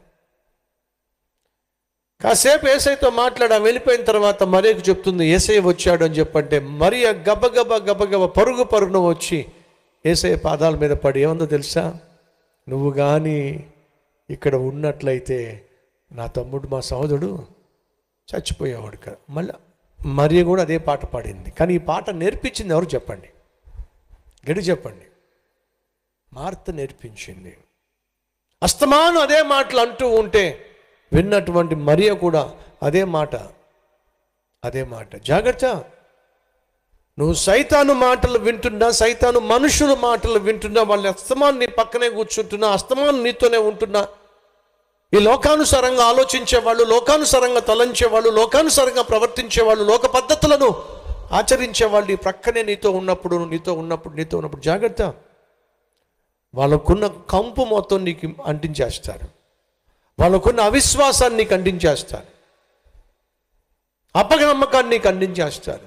కాసేపు ఏసైతో మాట్లాడా వెళ్ళిపోయిన తర్వాత మరియకు చెప్తుంది ఏసై వచ్చాడు అని చెప్పంటే మరియ గబగబ గబగబ పరుగు పరుగున వచ్చి ఏసై పాదాల మీద పడి ఏముందో తెలుసా నువ్వు కానీ ఇక్కడ ఉన్నట్లయితే నా తమ్ముడు మా సహోదరుడు చచ్చిపోయేవాడు కదా మళ్ళీ మరియ కూడా అదే పాట పాడింది కానీ ఈ పాట నేర్పించింది ఎవరు చెప్పండి గడి చెప్పండి మార్త నేర్పించింది అస్తమాను అదే మాటలు అంటూ ఉంటే విన్నటువంటి మరియ కూడా అదే మాట అదే మాట జాగ్రత్త నువ్వు సైతాను మాటలు వింటున్నా సైతాను మనుషుల మాటలు వింటున్నా వాళ్ళ అస్తమాను నీ పక్కనే కూర్చుంటున్నా అస్తమాను నీతోనే ఉంటున్నా ఈ లోకానుసారంగా ఆలోచించే వాళ్ళు లోకానుసారంగా తలంచే వాళ్ళు లోకానుసారంగా ప్రవర్తించే వాళ్ళు లోక పద్ధతులను ఆచరించే వాళ్ళు ఈ ప్రక్కనే నీతో ఉన్నప్పుడు నీతో ఉన్నప్పుడు నీతో ఉన్నప్పుడు జాగ్రత్త వాళ్ళకున్న కంపు మొత్తం నీకు అంటించేస్తారు వాళ్ళకున్న అవిశ్వాసాన్ని నీకు అంటించేస్తారు అపనమ్మకాన్ని నీకు అందించేస్తారు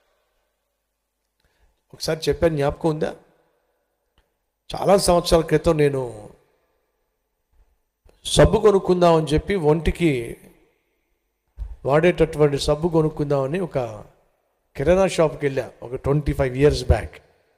ఒకసారి చెప్పాను జ్ఞాపకం ఉందా చాలా సంవత్సరాల క్రితం నేను సబ్బు కొనుక్కుందామని చెప్పి ఒంటికి వాడేటటువంటి సబ్బు కొనుక్కుందామని ఒక కిరాణా షాప్కి వెళ్ళా ఒక twenty five years back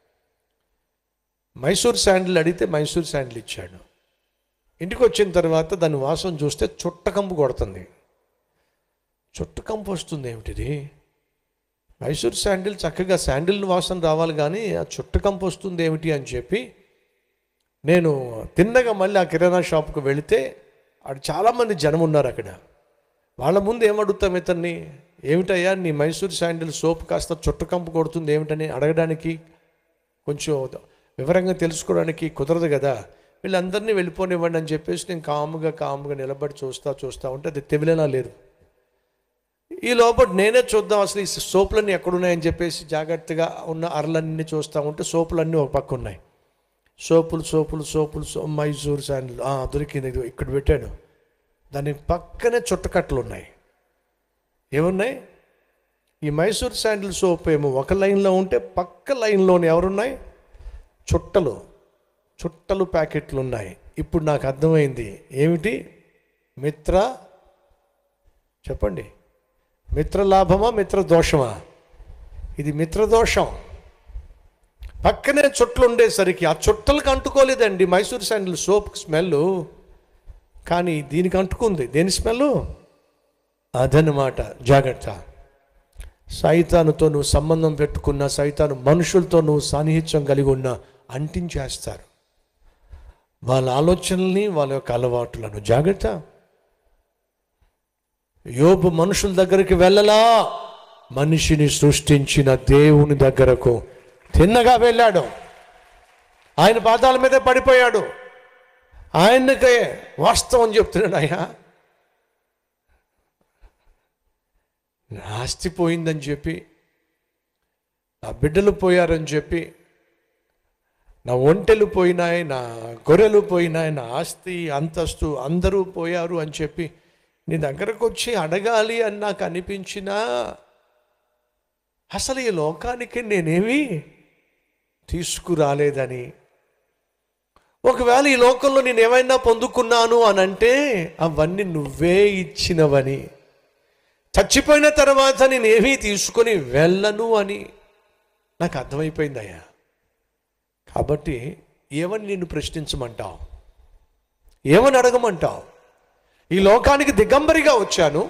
Mysore sandal అడిగితే మైసూర్ శాండిల్ ఇచ్చాడు ఇంటికి వచ్చిన తర్వాత దాని వాసన చూస్తే చుట్టకంపు కొడుతుంది చుట్టు కంపు వస్తుంది ఏమిటిది మైసూర్ శాండిల్ చక్కగా శాండిల్ వాసన రావాలి కానీ ఆ చుట్టు కంపు వస్తుంది ఏమిటి అని చెప్పి నేను తిన్నగా మళ్ళీ ఆ కిరాణా షాప్కి వెళితే అక్కడ చాలామంది జనం ఉన్నారు అక్కడ వాళ్ళ ముందు ఏమడుగుతాం ఇతన్ని ఏమిటయ్యా నీ మైసూర్ శాండిల్ సోప్ కాస్త చుట్టు కంపు కొడుతుంది ఏమిటని అడగడానికి కొంచెం వివరంగా తెలుసుకోవడానికి కుదరదు కదా వీళ్ళందరినీ వెళ్ళిపోనివ్వండి అని చెప్పేసి నేను కాముగా కాముగా నిలబడి చూస్తా చూస్తా ఉంటే అది తెవిలేనా లేదు ఈ లోపల నేనే చూద్దాం అసలు ఈ సోపులన్నీ ఎక్కడున్నాయని చెప్పేసి జాగ్రత్తగా ఉన్న అరలన్నీ చూస్తూ ఉంటే సోపులన్నీ ఒక పక్క ఉన్నాయి సోపులు సోపులు సోపులు సో మైసూర్ శాండిల్ ఆ, దొరికింది ఇదిగో ఇక్కడ పెట్టాను దాని పక్కనే చుట్టకట్టలు ఉన్నాయి ఏమున్నాయి ఈ మైసూర్ శాండిల్ సోప్ ఏమో ఒక లైన్లో ఉంటే పక్క లైన్లోని ఎవరున్నాయి చుట్టలు చుట్టలు ప్యాకెట్లు ఉన్నాయి ఇప్పుడు నాకు అర్థమైంది ఏమిటి మిత్ర చెప్పండి మిత్ర లాభమా మిత్ర దోషమా ఇది మిత్రదోషం పక్కనే చుట్టలు ఉండేసరికి ఆ చుట్టలకు అంటుకోలేదండి మైసూర్ శాండిల్ సోప్ స్మెల్ కానీ దీనికి అంటుకుంది దేని స్మెల్ అదనమాట జాగ్రత్త సైతానుతో నువ్వు సంబంధం పెట్టుకున్న సైతాను మనుషులతో నువ్వు సాన్నిహిత్యం కలిగి ఉన్న అంటించేస్తారు వాళ్ళ ఆలోచనల్ని వాళ్ళ యొక్క అలవాట్లను జాగ్రత్త యోబు మనుషుల దగ్గరికి వెళ్ళలా మనిషిని సృష్టించిన దేవుని దగ్గరకు తిన్నగా వెళ్ళాడు ఆయన పాదాల మీదే పడిపోయాడు ఆయనకే వాస్తవం చెప్తున్నాడు అయ్యా నా ఆస్తి పోయిందని చెప్పి నా బిడ్డలు పోయారని చెప్పి నా ఒంటెలు పోయినాయి నా గొర్రెలు పోయినాయి నా ఆస్తి అంతస్తు అందరూ పోయారు అని చెప్పి నీ దగ్గరకు వచ్చి అడగాలి అని నాకు అనిపించినా అసలు ఈ లోకానికి నేనేమి తీసుకురాలేదని ఒకవేళ ఈ లోకంలో నేను ఏమైనా పొందుకున్నాను అని అంటే అవన్నీ నువ్వే ఇచ్చినవని చచ్చిపోయిన తర్వాత నేనేమీ తీసుకొని వెళ్ళను అని నాకు అర్థమైపోయిందయ్యా కాబట్టి ఏమని నిన్ను ప్రశ్నించమంటావు ఏమని అడగమంటావు ఈ లోకానికి దిగంబరిగా వచ్చాను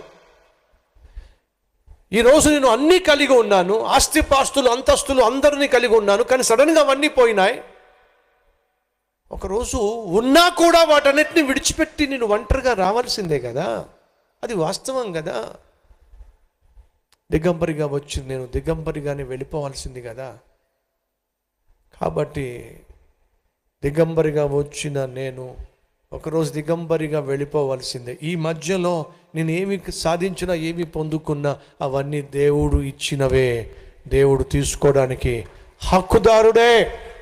ఈరోజు నేను అన్నీ కలిగి ఉన్నాను ఆస్తిపాస్తులు అంతస్తులు అందరినీ కలిగి ఉన్నాను కానీ సడన్గా అవన్నీ పోయినాయి ఒకరోజు ఉన్నా కూడా వాటన్నిటిని విడిచిపెట్టి నేను ఒంటరిగా రావాల్సిందే కదా అది వాస్తవం కదా దిగంబరిగా వచ్చి నేను దిగంబరిగానే వెళ్ళిపోవాల్సింది కదా కాబట్టి దిగంబరిగా వచ్చిన నేను ఒకరోజు దిగంబరిగా వెళ్ళిపోవాల్సిందే ఈ మధ్యలో నేను ఏమి సాధించినా ఏమి పొందుకున్నా అవన్నీ దేవుడు ఇచ్చినవే దేవుడు తీసుకోవడానికి హక్కుదారుడే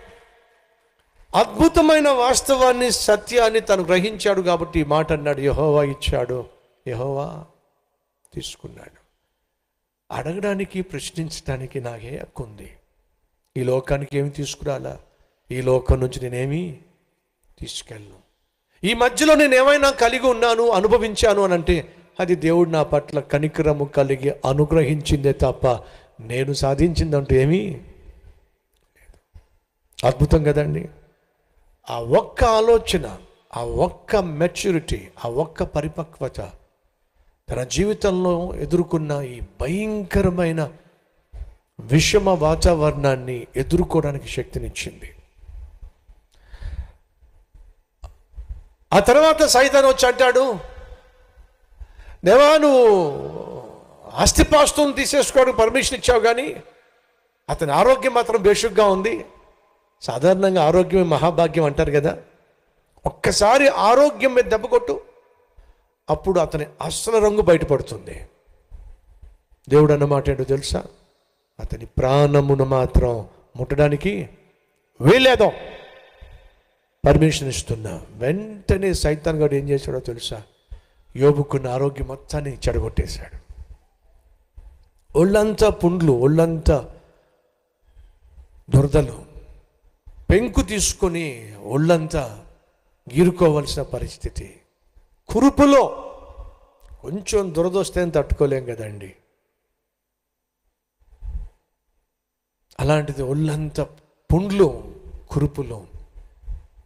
అద్భుతమైన వాస్తవాన్ని సత్యాన్ని తను గ్రహించాడు కాబట్టి ఈ మాట అన్నాడు యహోవా ఇచ్చాడు యహోవా తీసుకున్నాడు అడగడానికి ప్రశ్నించడానికి నాకే హక్కు ఉంది ఈ లోకానికి ఏమి తీసుకురాలా ఈ లోకం నుంచి నేనేమి తీసుకెళ్ళను ఈ మధ్యలో నేను ఏమైనా కలిగి ఉన్నాను అనుభవించాను అని అంటే అది దేవుడు నా పట్ల కనికరము కలిగి అనుగ్రహించిందే తప్ప నేను సాధించిందంటూ ఏమీ లేదు. అద్భుతం కదండి ఆ ఒక్క ఆలోచన ఆ ఒక్క మెచ్యూరిటీ ఆ ఒక్క పరిపక్వత తన జీవితంలో ఎదుర్కొన్న ఈ భయంకరమైన విషమ వాతావరణాన్ని ఎదుర్కోవడానికి శక్తినిచ్చింది ఆ తర్వాత సైతాన్ వచ్చి అంటాడు దేవా నువ్వు ఆస్తిపాస్తులను తీసేసుకోవడానికి పర్మిషన్ ఇచ్చావు కానీ అతని ఆరోగ్యం మాత్రం బేషుగ్గా ఉంది సాధారణంగా ఆరోగ్యమే మహాభాగ్యం అంటారు కదా ఒక్కసారి ఆరోగ్యం మీద దెబ్బ కొట్టు అప్పుడు అతని అసలు రంగు బయటపడుతుంది దేవుడు అన్నమాట ఏంటో తెలుసా అతని ప్రాణమును మాత్రం ముట్టడానికి వీలేదో పర్మిషన్ ఇస్తున్నా వెంటనే సైతాన్ గారు ఏం చేశాడో తెలుసా యోబుకున్న ఆరోగ్యం మొత్తాన్ని చెడగొట్టేశాడు ఒళ్ళంతా పుండ్లు ఒళ్ళంతా దురదలు పెంకు తీసుకొని ఒళ్ళంతా గీరుకోవలసిన పరిస్థితి కురుపులో కొంచెం దురదొస్తే తట్టుకోలేం కదండి అలాంటిది ఒళ్ళంతా పుండ్లు కురుపులు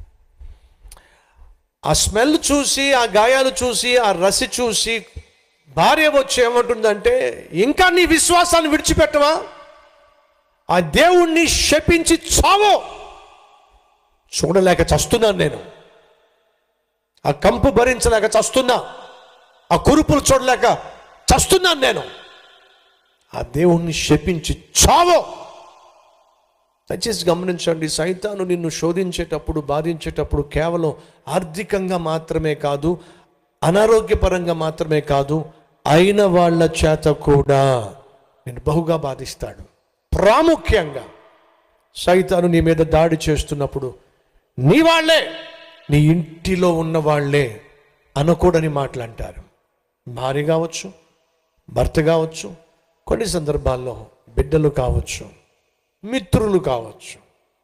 ఆ స్మెల్ చూసి ఆ గాయాలు చూసి ఆ రసి చూసి భార్య వచ్చి ఏమంటుందంటే ఇంకా నీ విశ్వాసాన్ని విడిచిపెట్టవా ఆ దేవుణ్ణి శపించి చావో చూడలేక చస్తున్నాను నేను ఆ కంపు భరించలేక చస్తున్నా ఆ కురుపులు చూడలేక చస్తున్నాను నేను ఆ దేవుణ్ణి శపించి చావో దయచేసి గమనించండి సైతాను నిన్ను శోధించేటప్పుడు బాధించేటప్పుడు కేవలం ఆర్థికంగా మాత్రమే కాదు అనారోగ్యపరంగా మాత్రమే కాదు అయిన వాళ్ళ చేత కూడా నేను బహుగా బాధిస్తాడు ప్రాముఖ్యంగా సైతాను నీ మీద దాడి చేస్తున్నప్పుడు నీ వాళ్ళే నీ ఇంటిలో ఉన్న వాళ్ళే అనకూడని మాటలు అంటారు భార్య కావచ్చు భర్త కావచ్చు కొన్ని సందర్భాల్లో బిడ్డలు కావచ్చు మిత్రులు కావచ్చు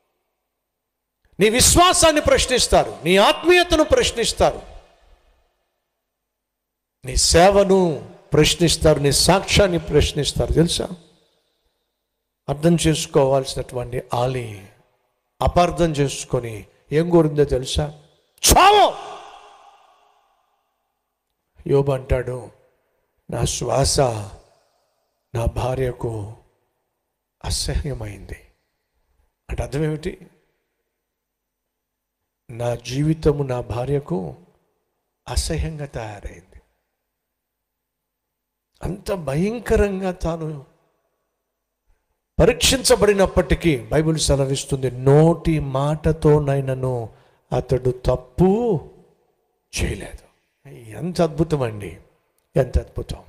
నీ విశ్వాసాన్ని ప్రశ్నిస్తారు నీ ఆత్మీయతను ప్రశ్నిస్తారు నీ సేవను ప్రశ్నిస్తారు నీ సాక్ష్యాన్ని ప్రశ్నిస్తారు తెలుసా అర్థం చేసుకోవాల్సినటువంటి ఆలి అపార్థం చేసుకొని ఏం కోరిందో తెలుసా చావు యోబు అంటాడు నా శ్వాస నా భార్యకు అసహ్యమైంది అంటే అర్థం ఏమిటి నా జీవితము నా భార్యకు అసహ్యంగా తయారైంది అంత భయంకరంగా తాను పరీక్షించబడినప్పటికీ బైబిల్ సెలవిస్తుంది నోటి మాటతోనైనను అతడు తప్పు చేయలేదు ఎంత అద్భుతం అండి ఎంత అద్భుతం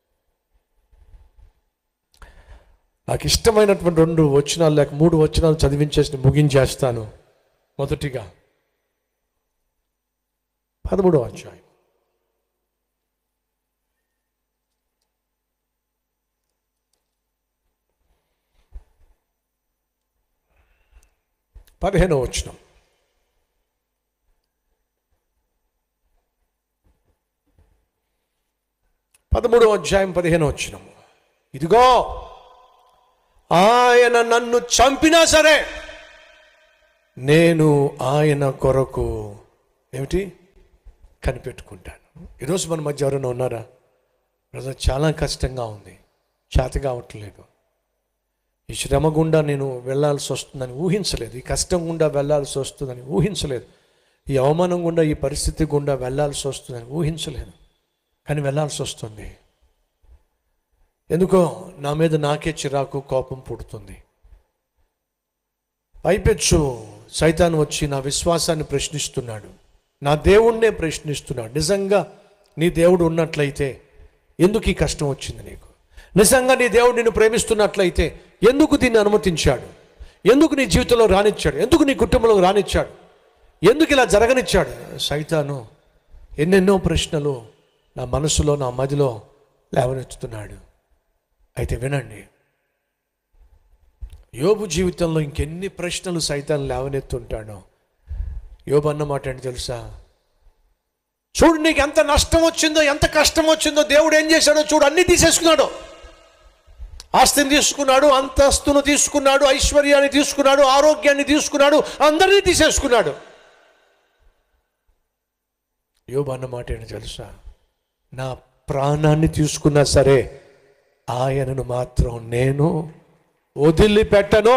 నాకు ఇష్టమైనటువంటి రెండు వచనాలు లేక మూడు వచనాలు చదివించేసి ముగించేస్తాను మొదటిగా పదమూడవ అధ్యాయం పదిహేనవ వచనం పదమూడవ అధ్యాయం పదిహేనవ వచనం ఇదిగో ఆయన నన్ను చంపినా సరే నేను ఆయన కొరకు ఏమిటి కనిపెట్టుకుంటాను ఈరోజు మన మధ్య ఎవరైనా ఉన్నారా బ్రదర్ చాలా కష్టంగా ఉంది చేత కావట్లేదు ఈ శ్రమ గుండా నేను వెళ్ళాల్సి వస్తుందని ఊహించలేదు ఈ కష్టం గుండా వెళ్ళాల్సి వస్తుందని ఊహించలేదు ఈ అవమానం గుండా ఈ పరిస్థితి గుండా వెళ్ళాల్సి వస్తుందని ఊహించలేదు కానీ వెళ్ళాల్సి వస్తుంది ఎందుకో నా మీద నాకే చిరాకు కోపం పుడుతుంది పైపెచ్చు సైతాన్ వచ్చి నా విశ్వాసాన్ని ప్రశ్నిస్తున్నాడు నా దేవుణ్ణే ప్రశ్నిస్తున్నాడు నిజంగా నీ దేవుడు ఉన్నట్లయితే ఎందుకు ఈ కష్టం వచ్చింది నీకు నిజంగా నీ దేవుడు నిన్ను ప్రేమిస్తున్నట్లయితే ఎందుకు దీన్ని అనుమతించాడు ఎందుకు నీ జీవితంలో రానిచ్చాడు ఎందుకు నీ కుటుంబంలో రానిచ్చాడు ఎందుకు ఇలా జరగనిచ్చాడు సైతాను ఎన్నెన్నో ప్రశ్నలు నా మనసులో నా మదిలో లేవనెత్తుతున్నాడు అయితే వినండి యోబు జీవితంలో ఇంకెన్ని ప్రశ్నలు సైతం లేవనెత్తుంటాడో యోబు అన్నమాట ఏంటి తెలుసా చూడు నీకు ఎంత నష్టం వచ్చిందో ఎంత కష్టం వచ్చిందో దేవుడు ఏం చేశాడో చూడు అన్ని తీసేసుకున్నాడు ఆస్తిని తీసుకున్నాడు అంతస్తును తీసుకున్నాడు ఐశ్వర్యాన్ని తీసుకున్నాడు ఆరోగ్యాన్ని తీసుకున్నాడు అందరినీ తీసేసుకున్నాడు యోబు అన్నమాట ఏంటి తెలుసా నా ప్రాణాన్ని తీసుకున్నా సరే ఆయనను మాత్రం నేను వదిలిపెట్టను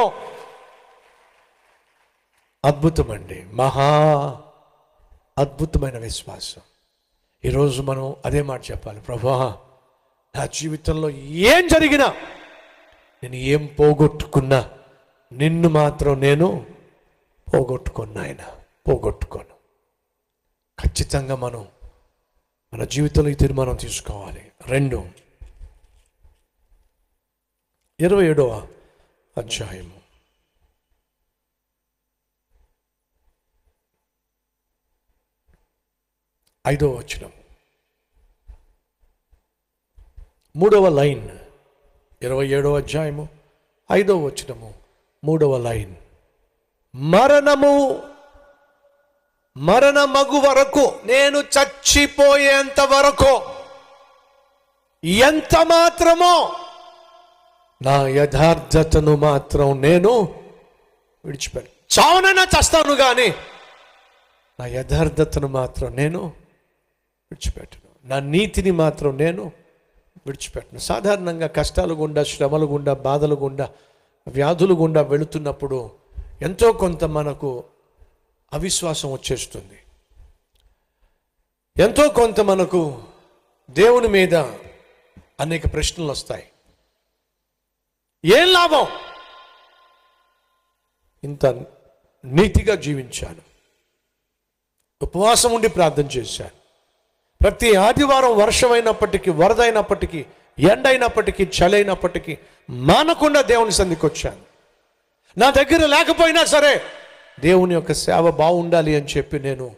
అద్భుతమండి మహా అద్భుతమైన విశ్వాసం ఈరోజు మనం అదే మాట చెప్పాలి ప్రభా నా జీవితంలో ఏం జరిగినా నేను ఏం పోగొట్టుకున్నా నిన్ను మాత్రం నేను పోగొట్టుకున్నా ఆయన పోగొట్టుకోను ఖచ్చితంగా మనం మన జీవితంలో ఈ తీర్మానం తీసుకోవాలి రెండు ఇరవై ఏడవ అధ్యాయము ఐదవ వచనం మూడవ లైన్ ఇరవై ఏడవ అధ్యాయము ఐదవ వచనము మూడవ లైన్ మరణము మరణమగు వరకు నేను చచ్చిపోయేంత వరకు ఎంత మాత్రమో నా యథార్థతను మాత్రం నేను విడిచిపెట్టు చావునైనా చస్తాను కానీ నా యథార్థతను మాత్రం నేను విడిచిపెట్టను నా నీతిని మాత్రం నేను విడిచిపెట్టను సాధారణంగా కష్టాలు గుండా శ్రమలు గుండా బాధలు గుండా వ్యాధులు గుండా వెళుతున్నప్పుడు ఎంతో కొంత మనకు అవిశ్వాసం వచ్చేస్తుంది ఎంతో కొంత మనకు దేవుని మీద అనేక ప్రశ్నలు వస్తాయి ఏం లాభం ఇంత నీతిగా జీవించాను ఉపవాసం ఉండి ప్రార్థన చేశాను ప్రతి ఆదివారం వర్షమైనప్పటికీ వరదైనప్పటికీ ఎండైనప్పటికీ చలైనప్పటికీ మానకుండా దేవుని సంధికి వచ్చాను నా దగ్గర లేకపోయినా సరే దేవుని యొక్క సేవ బాగుండాలి అని చెప్పి నేను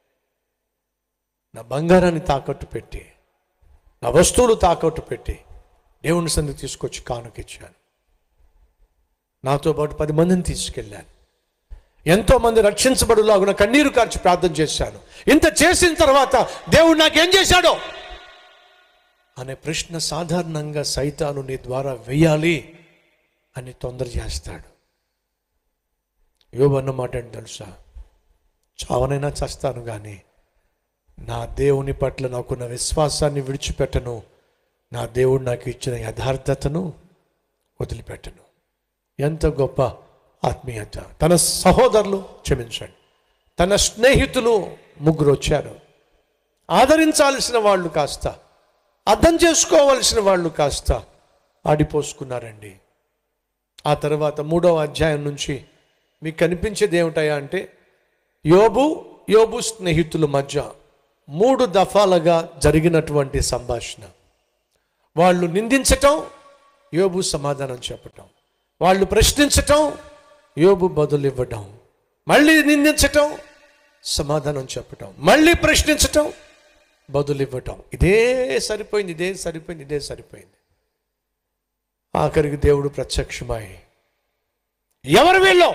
నా బంగారాన్ని తాకట్టు పెట్టి నా వస్తువులు తాకట్టు పెట్టి దేవుని సంధికి తీసుకొచ్చి కానుకిచ్చాను నాతో పాటు పది మందిని తీసుకెళ్ళాను ఎంతో మంది రక్షించబడులాగున కన్నీరు కార్చి ప్రార్థన చేశాను ఇంత చేసిన తర్వాత దేవుడు నాకేం చేశాడో అనే ప్రశ్న సాధారణంగా సైతాను నీ ద్వారా వెయ్యాలి అని తొందర చేస్తాడు యోబన్న మాట ఏంటి తెలుసా చావనైనా చస్తాను కానీ నా దేవుని పట్ల నాకున్న విశ్వాసాన్ని విడిచిపెట్టను నా దేవుడు నాకు ఇచ్చిన యథార్థతను వదిలిపెట్టను ఎంత గొప్ప ఆత్మీయత తన సహోదరులు క్షమించండి తన స్నేహితులు ముగ్గురు వచ్చారు ఆదరించాల్సిన వాళ్ళు కాస్త అర్థం చేసుకోవాల్సిన వాళ్ళు కాస్త ఆడిపోసుకున్నారండి ఆ తర్వాత మూడవ అధ్యాయం నుంచి మీకు కనిపించేది ఏమిటాయా అంటే యోబు యోబు స్నేహితుల మధ్య మూడు దఫాలుగా జరిగినటువంటి సంభాషణ వాళ్ళు నిందించటం యోబు సమాధానం చెప్పటం వాళ్ళు ప్రశ్నించటం యోబు బదులు ఇవ్వటం మళ్ళీ నిందించటం సమాధానం చెప్పటం మళ్ళీ ప్రశ్నించటం బదులు ఇవ్వటం ఇదే సరిపోయింది ఇదే సరిపోయింది ఇదే సరిపోయింది ఆఖరికి దేవుడు ప్రత్యక్షమై ఎవరు వీళ్ళు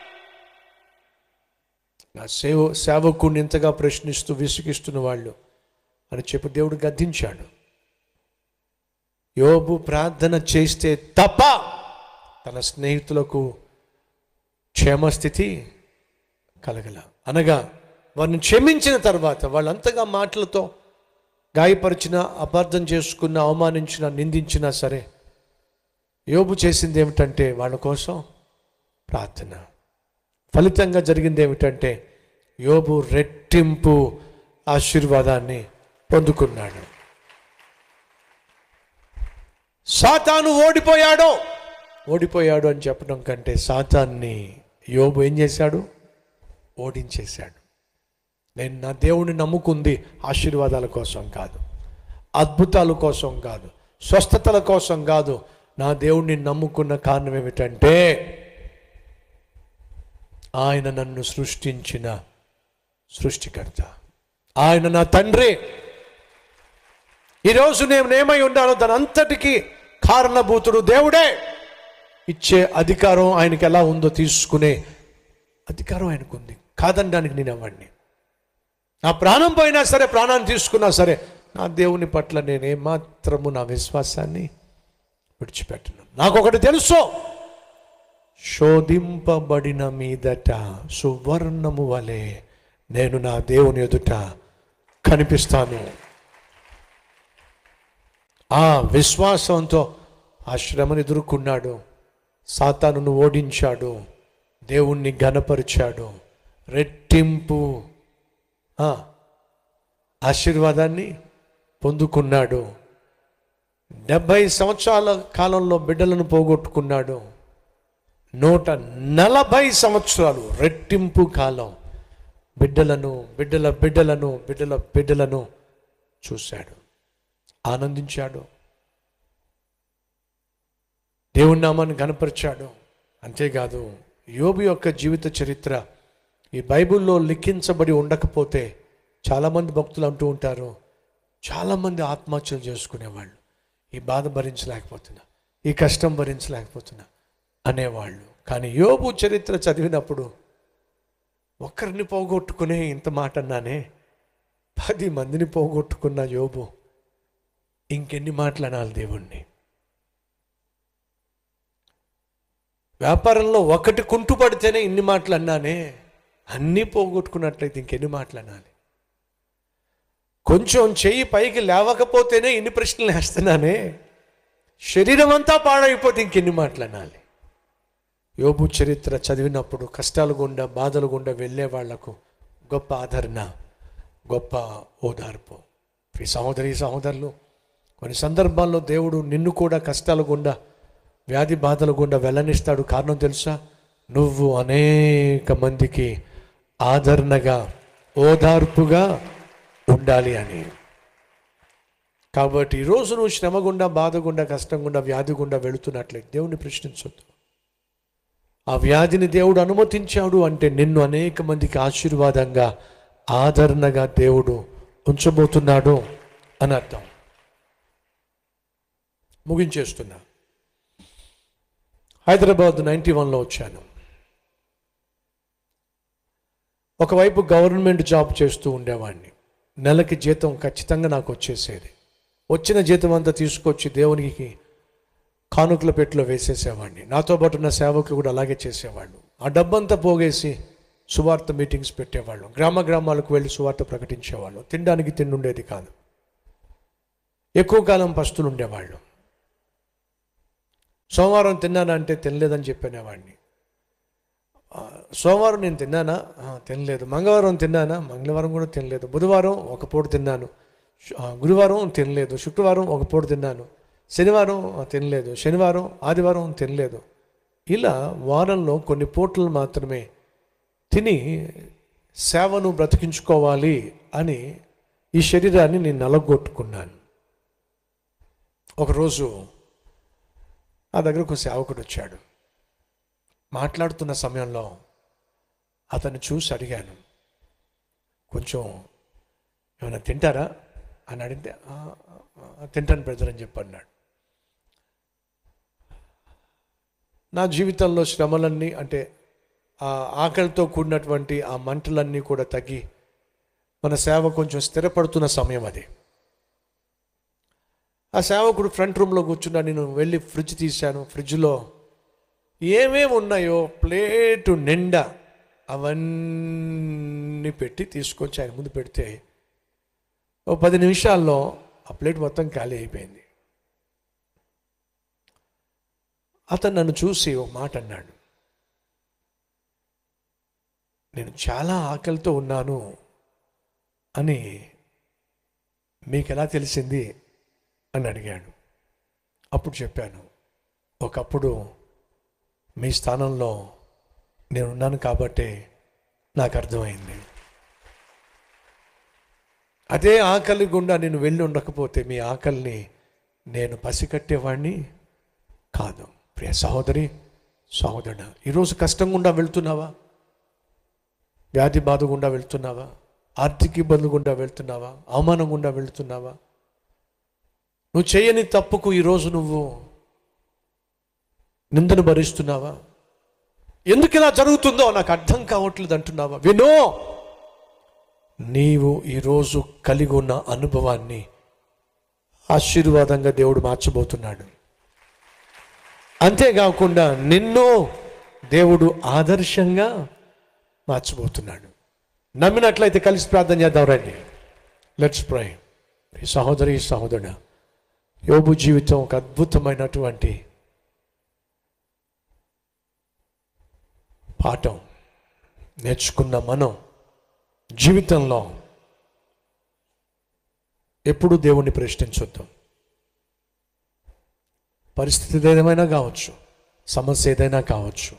నా సేవ సేవకుడిని ఇంతగా ప్రశ్నిస్తూ విసిగిస్తున్న వాళ్ళు అని చెప్పి దేవుడు గద్దించాడు యోబు ప్రార్థన చేస్తే తప్ప తన స్నేహితులకు క్షేమస్థితి కలగల అనగా వారిని క్షమించిన తర్వాత వాళ్ళంతగా మాటలతో గాయపరిచిన అపార్థం చేసుకున్న అవమానించిన నిందించినా సరే యోబు చేసింది ఏమిటంటే వాళ్ళ కోసం ప్రార్థన ఫలితంగా జరిగింది ఏమిటంటే యోబు రెట్టింపు ఆశీర్వాదాన్ని పొందుకున్నాడు సాతాను ఓడిపోయాడు ఓడిపోయాడు అని చెప్పడం కంటే సాతాన్ని యోబు ఏం చేశాడు ఓడించేశాడు నేను నా దేవుని నమ్ముకుంది ఆశీర్వాదాల కోసం కాదు అద్భుతాల కోసం కాదు స్వస్థతల కోసం కాదు నా దేవుణ్ణి నమ్ముకున్న కారణం ఏమిటంటే ఆయన నన్ను సృష్టించిన సృష్టికర్త ఆయన నా తండ్రి ఈరోజు నేను ఏమై ఉన్నానో దాని అంతటికీ కారణభూతుడు దేవుడే ఇచ్చే అధికారం ఆయనకి ఎలా ఉందో తీసుకునే అధికారం ఆయనకు ఉంది కాదనడానికి నేను అవ్వండి నా ప్రాణం పోయినా సరే ప్రాణాన్ని తీసుకున్నా సరే నా దేవుని పట్ల నేను ఏమాత్రము నా విశ్వాసాన్ని విడిచిపెట్టను నాకు ఒకటి తెలుసు శోధింపబడిన మీదట సువర్ణము వలె నేను నా దేవుని ఎదుట కనిపిస్తాను ఆ విశ్వాసంతో ఆ శ్రమను ఎదుర్కొన్నాడు సాతానును ఓడించాడు దేవుణ్ణి ఘనపరిచాడు రెట్టింపు ఆ, ఆశీర్వాదాన్ని పొందుకున్నాడు డెబ్భై సంవత్సరాల కాలంలో బిడ్డలను పోగొట్టుకున్నాడు నూట నలభై సంవత్సరాలు రెట్టింపు కాలం బిడ్డలను బిడ్డల బిడ్డలను బిడ్డల బిడ్డలను చూశాడు ఆనందించాడు దేవుని నామాన్ని గనపరిచాడు అంతేకాదు యోబు యొక్క జీవిత చరిత్ర ఈ బైబిల్లో లిఖించబడి ఉండకపోతే చాలామంది భక్తులు అంటూ ఉంటారు చాలామంది ఆత్మహత్యలు చేసుకునేవాళ్ళు ఈ బాధ భరించలేకపోతున్నా ఈ కష్టం భరించలేకపోతున్నా అనేవాళ్ళు కానీ యోబు చరిత్ర చదివినప్పుడు ఒక్కరిని పోగొట్టుకునే ఇంత మాట అన్నానే పది మందిని పోగొట్టుకున్న యోబు ఇంకెన్ని మాటలు అనాలి దేవుణ్ణి వ్యాపారంలో ఒకటి కుంటుపడితేనే ఇన్ని మాటలు అన్నానే అన్నీ పోగొట్టుకున్నట్లయితే ఇంకెన్ని మాటలు అనాలి కొంచెం చెయ్యి పైకి లేవకపోతేనే ఇన్ని ప్రశ్నలు వేస్తున్నానే శరీరం అంతా పాడైపోతే ఇంకెన్ని మాట్లాడాలి యోబు చరిత్ర చదివినప్పుడు కష్టాలు గుండా బాధలు గుండా వెళ్ళే వాళ్లకు గొప్ప ఆదరణ గొప్ప ఓదార్పు ఈ సహోదరి సహోదరులు కొన్ని సందర్భాల్లో దేవుడు నిన్ను కూడా కష్టాల గుండా వ్యాధి బాధల గుండా వెళ్ళనిస్తాడు కారణం తెలుసా నువ్వు అనేక మందికి ఆదరణగా ఓదార్పుగా ఉండాలి అని కాబట్టి ఈరోజు నువ్వు శ్రమ గుండా బాధ గుండా కష్టం గుండా వ్యాధి గుండా వెళుతున్నట్లయితే దేవుని ప్రశ్నించొద్దు ఆ వ్యాధిని దేవుడు అనుమతించాడు అంటే నిన్ను అనేక మందికి ఆశీర్వాదంగా ఆదరణగా దేవుడు ఉంచబోతున్నాడు అని అర్థం ముగించేస్తున్నా హైదరాబాద్ నైంటీ వన్లో వచ్చాను ఒకవైపు గవర్నమెంట్ జాబ్ చేస్తూ ఉండేవాడిని నెలకి జీతం ఖచ్చితంగా నాకు వచ్చేసేది వచ్చిన జీతం అంతా తీసుకొచ్చి దేవునికి కానుకల పెట్టిలో వేసేసేవాడిని నాతో పాటు ఉన్న సేవకులు కూడా అలాగే చేసేవాళ్ళు ఆ డబ్బంతా పోగేసి సువార్త మీటింగ్స్ పెట్టేవాళ్ళు గ్రామ గ్రామాలకు వెళ్ళి సువార్త ప్రకటించేవాళ్ళు తినడానికి తిండి ఉండేది కాదు ఎక్కువ కాలం పస్తులు ఉండేవాళ్ళు సోమవారం తిన్నానంటే తినలేదని చెప్పనేవాడిని ఆ, సోమవారం నేను తిన్నానా ఆ, తినలేదు మంగళవారం తిన్నానా మంగళవారం కూడా తినలేదు బుధవారం ఒక పూట తిన్నాను శు- ఆ, గురువారం తినలేదు శుక్రవారం ఒక పూట తిన్నాను శనివారం ఆ, తినలేదు శనివారం ఆదివారం తినలేదు ఇలా వారంలో కొన్ని పూటలు మాత్రమే తిని సేవను బ్రతికించుకోవాలి అని ఈ శరీరాన్ని నేను నలగొట్టుకున్నాను ఒకరోజు నా దగ్గరకు ఒక సేవకుడు వచ్చాడు మాట్లాడుతున్న సమయంలో అతన్ని చూసి అడిగాను కొంచెం ఏమైనా తింటారా అని అడిగితే "ఆ, ఆ, తింటాను బ్రదర్ అని చెప్పి అన్నాడు నా జీవితంలో శ్రమలన్నీ అంటే ఆ ఆకలితో కూడినటువంటి ఆ మంటలన్నీ కూడా తగ్గి మన సేవ కొంచెం స్థిరపడుతున్న సమయం అది ఆ సేవకుడు ఫ్రంట్ రూమ్లో కూర్చున్నా నేను వెళ్ళి ఫ్రిడ్జ్ తీశాను ఫ్రిడ్జ్లో ఏమేమి ఉన్నాయో ప్లేటు నిండా అవన్నీ పెట్టి తీసుకొచ్చి ఆయన ముందు పెడితే ఓ పది నిమిషాల్లో ఆ ప్లేట్ మొత్తం ఖాళీ అయిపోయింది అతను నన్ను చూసి ఒక మాట అన్నాడు నేను చాలా ఆకలితో ఉన్నాను అని మీకు ఎలా తెలిసింది అని అడిగాడు అప్పుడు చెప్పాను ఒకప్పుడు మీ స్థానంలో నేను ఉన్నాను కాబట్టి నాకు అర్థమైంది అదే ఆకలి గుండా నేను వెళ్ళి ఉండకపోతే మీ ఆకలిని నేను పసికట్టేవాడిని కాదు ప్రియ సహోదరి సహోదరుడు ఈరోజు కష్టం గుండా వెళ్తున్నావా వ్యాధి బాధ గుండా వెళ్తున్నావా ఆర్థిక ఇబ్బంది గుండా వెళ్తున్నావా అవమానం గుండా వెళ్తున్నావా నువ్వు చేయని తప్పుకు ఈరోజు నువ్వు నిందను భరిస్తున్నావా ఎందుకు ఇలా జరుగుతుందో నాకు అర్థం కావట్లేదు అంటున్నావా వినో నీవు ఈరోజు కలిగి ఉన్న అనుభవాన్ని ఆశీర్వాదంగా దేవుడు మార్చబోతున్నాడు అంతేకాకుండా నిన్ను దేవుడు ఆదర్శంగా మార్చబోతున్నాడు నమ్మినట్లయితే కలిసి ప్రార్థన చేద్దాం రండి లెట్స్ ప్రై ఈ సహోదరి ఈ సహోదరుడు యోబు జీవితం ఒక అద్భుతమైనటువంటి పాఠం నేర్చుకున్న మనం జీవితంలో ఎప్పుడు దేవుణ్ణి ప్రశ్నించొద్దు పరిస్థితి ఏదైనా కావచ్చు సమస్య ఏదైనా కావచ్చు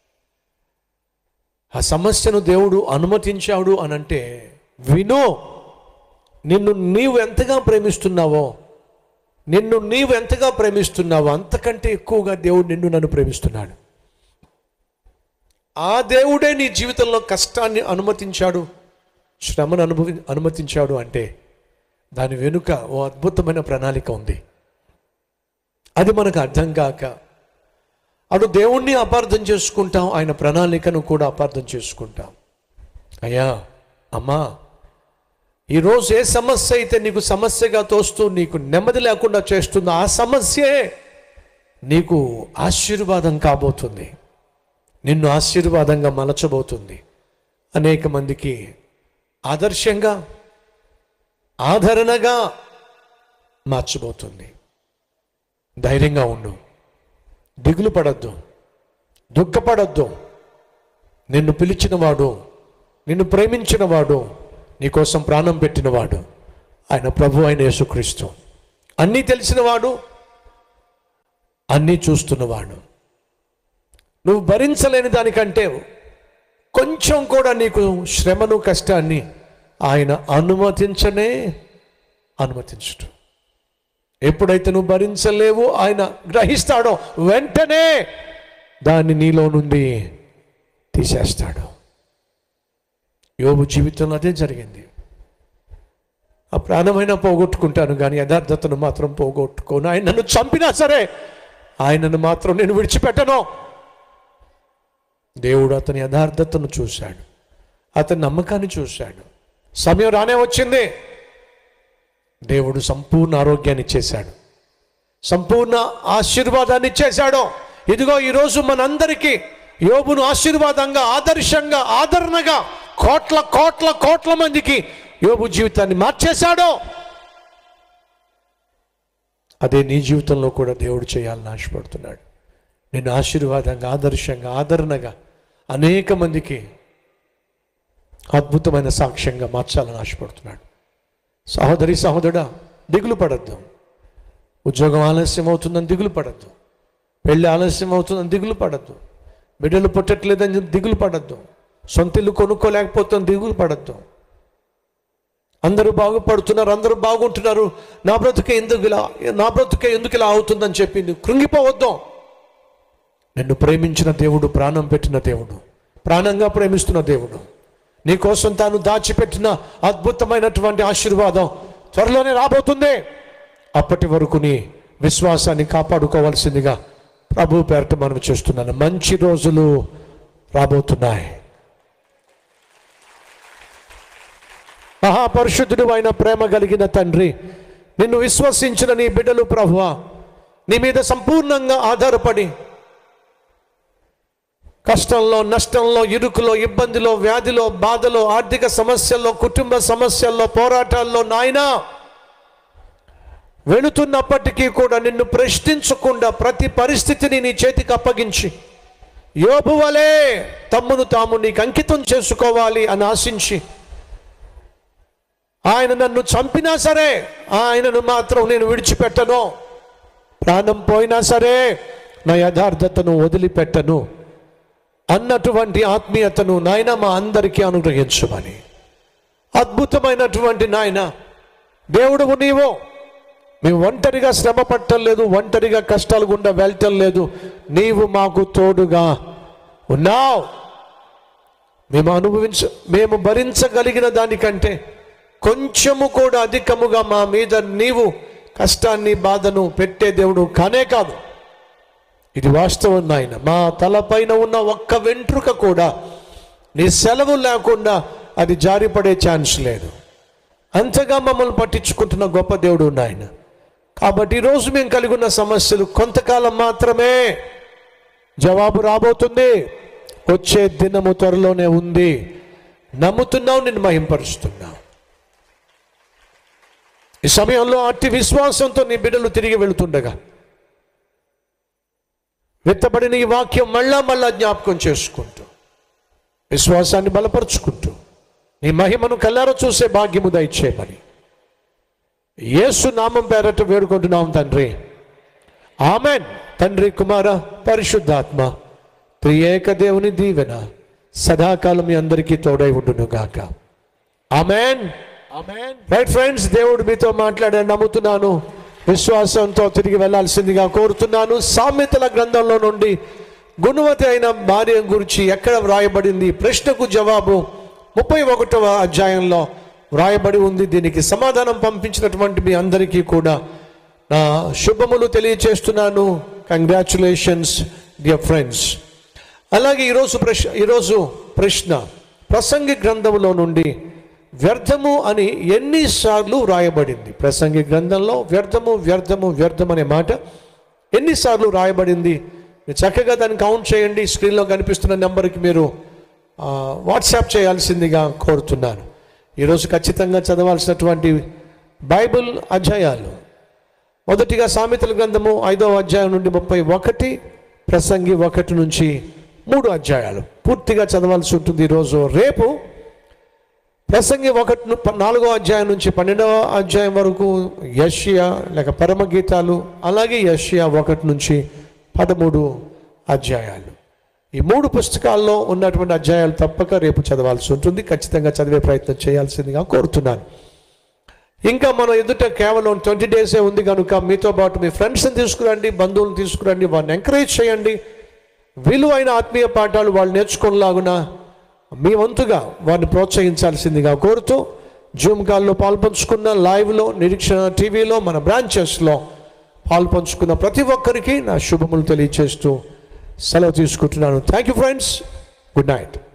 ఆ సమస్యను దేవుడు అనుమతించాడు అని అంటే వినో నిన్ను నీవు ఎంతగా ప్రేమిస్తున్నావో నిన్ను నీవు ఎంతగా ప్రేమిస్తున్నావో అంతకంటే ఎక్కువగా దేవుడు నిన్ను నన్ను ప్రేమిస్తున్నాడు ఆ దేవుడే నీ జీవితంలో కష్టాన్ని అనుమతించాడు శ్రమను అనుభవి అనుమతించాడు అంటే దాని వెనుక ఓ అద్భుతమైన ప్రణాళిక ఉంది అది మనకు అర్థం కాక అటు దేవుణ్ణి అపార్థం చేసుకుంటాం ఆయన ప్రణాళికను కూడా అపార్థం చేసుకుంటాం అయ్యా అమ్మా ఈరోజు ఏ సమస్య అయితే నీకు సమస్యగా తోస్తూ నీకు నెమ్మది లేకుండా చేస్తుందో ఆ సమస్యే నీకు ఆశీర్వాదం కాబోతుంది నిన్ను ఆశీర్వాదంగా మలచబోతుంది అనేక మందికి ఆదర్శంగా ఆదరణగా మార్చబోతుంది ధైర్యంగా ఉండు దిగులు పడద్దు దుఃఖపడద్దు నిన్ను పిలిచినవాడు నిన్ను ప్రేమించినవాడు నీకోసం ప్రాణం పెట్టినవాడు ఆయన ప్రభు అయిన యేసుక్రీస్తు అన్నీ తెలిసినవాడు అన్నీ చూస్తున్నవాడు నువ్వు భరించలేని దానికంటే కొంచెం కూడా నీకు శ్రమను కష్టాన్ని ఆయన అనుమతించనే అనుమతించడు ఎప్పుడైతే నువ్వు భరించలేవో ఆయన గ్రహిస్తాడో వెంటనే దాన్ని నీలో నుండి తీసేస్తాడు యోబు జీవితంలో అదే జరిగింది ఆ ప్రాణమైనా పోగొట్టుకుంటాను కానీ యథార్థతను మాత్రం పోగొట్టుకోను ఆయన నన్ను చంపినా సరే ఆయనను మాత్రం నేను విడిచిపెట్టను దేవుడు అతని యథార్థతను చూశాడు అతని నమ్మకాన్ని చూశాడు సమయం రానే వచ్చింది దేవుడు సంపూర్ణ ఆరోగ్యాన్ని ఇచ్చేశాడు సంపూర్ణ ఆశీర్వాదాన్ని ఇచ్చేశాడు ఇదిగో ఈరోజు మనందరికీ యోబును ఆశీర్వాదంగా ఆదర్శంగా ఆదరణగా కోట్ల కోట్ల కోట్ల మందికి యోబు జీవితాన్ని మార్చేశాడు అదే నీ జీవితంలో కూడా దేవుడు చేయాలని ఆశపడుతున్నాడు నేను ఆశీర్వాదంగా ఆదర్శంగా ఆదరణగా అనేక మందికి అద్భుతమైన సాక్ష్యంగా మార్చాలని ఆశపడుతున్నాడు సహోదరి సహోదరుడా దిగులు పడద్దు ఉద్యోగం ఆలస్యం అవుతుందని దిగులు పడద్దు పెళ్ళి ఆలస్యం అవుతుందని దిగులు పడద్దు బిడ్డలు పుట్టట్లేదని దిగులు పడద్దు సొంత ఇల్లు కొనుక్కోలేకపోతుంది దిగులు పడద్దు అందరూ బాగుపడుతున్నారు అందరూ బాగుంటున్నారు నా బ్రతుకే ఎందుకు ఇలా నా బ్రతుకే ఎందుకు ఇలా అవుతుందని చెప్పి నువ్వు కృంగిపోవద్దు నిన్ను ప్రేమించిన దేవుడు ప్రాణం పెట్టిన దేవుడు ప్రాణంగా ప్రేమిస్తున్న దేవుడు నీ కోసం తాను దాచిపెట్టిన అద్భుతమైనటువంటి ఆశీర్వాదం త్వరలోనే రాబోతుంది అప్పటి వరకు నీ విశ్వాసాన్ని కాపాడుకోవాల్సిందిగా ప్రభు పేరట మనం చేస్తున్నాను మంచి రోజులు రాబోతున్నాయి మహాపరిశుద్ధుడు అయిన ప్రేమ కలిగిన తండ్రి నిన్ను విశ్వసించిన నీ బిడ్డలు ప్రభువా నీ మీద సంపూర్ణంగా ఆధారపడి కష్టంలో నష్టంలో ఇరుకులో ఇబ్బందిలో వ్యాధిలో బాధలో ఆర్థిక సమస్యల్లో కుటుంబ సమస్యల్లో పోరాటాల్లో నాయనా వెళుతున్నప్పటికీ కూడా నిన్ను ప్రశ్నించకుండా ప్రతి పరిస్థితిని నీ చేతికి అప్పగించి యోబు వలే తమ్మును తాము నీకు అంకితం చేసుకోవాలి అని ఆశించి ఆయన నన్ను చంపినా సరే ఆయనను మాత్రం నేను విడిచిపెట్టను ప్రాణం పోయినా సరే నా యథార్థతను వదిలిపెట్టను అన్నటువంటి ఆత్మీయతను నాయన మా అందరికీ అనుగ్రహించమని అద్భుతమైనటువంటి నాయన దేవుడు నీవు మేము ఒంటరిగా శ్రమ పట్టలేదు ఒంటరిగా కష్టాలు గుండా వెళ్ళటం లేదు నీవు మాకు తోడుగా ఉన్నావు మేము అనుభవించ మేము భరించగలిగిన దానికంటే కొంచెము కూడా అధికముగా మా మీద నీవు కష్టాన్ని బాధను పెట్టే దేవుడు కానే కాదు ఇది వాస్తవం నాయన మా తలపైన ఉన్న ఒక్క వెంట్రుక కూడా నీ సెలవు లేకుండా అది జారిపడే ఛాన్స్ లేదు అంతగా మమ్మల్ని పట్టించుకుంటున్న గొప్ప దేవుడు నాయన కాబట్టి ఈరోజు మేము కలిగి ఉన్న సమస్యలు కొంతకాలం మాత్రమే జవాబు రాబోతుంది వచ్చే దినము త్వరలోనే ఉంది నమ్ముతున్నావు నిన్ను మహింపరుస్తున్నావు ఈ సమయంలో అట్టి విశ్వాసంతో నీ బిడ్డలు తిరిగి వెళుతుండగా విత్తబడిన ఈ వాక్యం మళ్ళా మళ్ళా జ్ఞాపకం చేసుకుంటూ విశ్వాసాన్ని బలపరుచుకుంటూ నీ మహిమను కల్లారో చూసే భాగ్యము దయచేయమని యేసు నామం పేరట వేడుకుంటున్నాం తండ్రి ఆమెన్ తండ్రి కుమార పరిశుద్ధాత్మ త్రియేక దేవుని దీవెన సదాకాలం మీ అందరికీ తోడై ఉండును గాక ఆమెన్ రైట్ ఫ్రెండ్స్ దేవుడు మీతో మాట్లాడారు నమ్ముతున్నాను విశ్వాసంతో తిరిగి వెళ్ళాల్సిందిగా కోరుతున్నాను సామెతల గ్రంథంలో నుండి గుణవతి అయిన భార్య గురించి ఎక్కడ వ్రాయబడింది ఈ ప్రశ్నకు జవాబు ముప్పై ఒకటవ అధ్యాయంలో వ్రాయబడి ఉంది దీనికి సమాధానం పంపించినటువంటి మీ అందరికీ కూడా నా శుభములు తెలియచేస్తున్నాను కంగ్రాచులేషన్స్ డియర్ ఫ్రెండ్స్ అలాగే ఈరోజు ప్రశ్న ఈరోజు ప్రశ్న ప్రసంగి గ్రంథంలో నుండి వ్యర్థము అని ఎన్నిసార్లు వ్రాయబడింది ప్రసంగి గ్రంథంలో వ్యర్థము వ్యర్థము వ్యర్థం అనే మాట ఎన్నిసార్లు రాయబడింది మీరు చక్కగా దాన్ని కౌంట్ చేయండి స్క్రీన్లో కనిపిస్తున్న నెంబర్కి మీరు ఆ, వాట్సాప్ చేయాల్సిందిగా కోరుతున్నాను ఈరోజు ఖచ్చితంగా చదవాల్సినటువంటి బైబిల్ అధ్యాయాలు మొదటిగా సామెతల గ్రంథము ఐదవ అధ్యాయం నుండి ముప్పై ఒకటి ప్రసంగి ఒకటి నుంచి మూడు అధ్యాయాలు పూర్తిగా చదవాల్సి ఉంటుంది ఈరోజు రేపు ప్రసంగి ఒకటి ను- ప- నాలుగో అధ్యాయం నుంచి పన్నెండవ అధ్యాయం వరకు యష్యా లేక పరమగీతాలు అలాగే యష్యా ఒకటి నుంచి పదమూడు అధ్యాయాలు ఈ మూడు పుస్తకాల్లో ఉన్నటువంటి అధ్యాయాలు తప్పక రేపు చదవాల్సి ఉంటుంది ఖచ్చితంగా చదివే ప్రయత్నం చేయాల్సిందిగా కోరుతున్నాను ఇంకా మన ఎదుట కేవలం ట్వంటీ డేసే ఉంది కనుక మీతో పాటు మీ ఫ్రెండ్స్ని తీసుకురండి బంధువులను తీసుకురండి వారిని ఎంకరేజ్ చేయండి విలువైన ఆత్మీయ పాఠాలు వాళ్ళు నేర్చుకునేలాగున మీ వంతుగా వారిని ప్రోత్సహించాల్సిందిగా కోరుతూ జూమ్ కాల్లో పాల్పంచుకున్న లైవ్లో నిరీక్షణ టీవీలో మన బ్రాంచెస్లో పాల్పంచుకున్న ప్రతి ఒక్కరికి నా శుభములు తెలియచేస్తూ సెలవు తీసుకుంటున్నాను thank you friends good night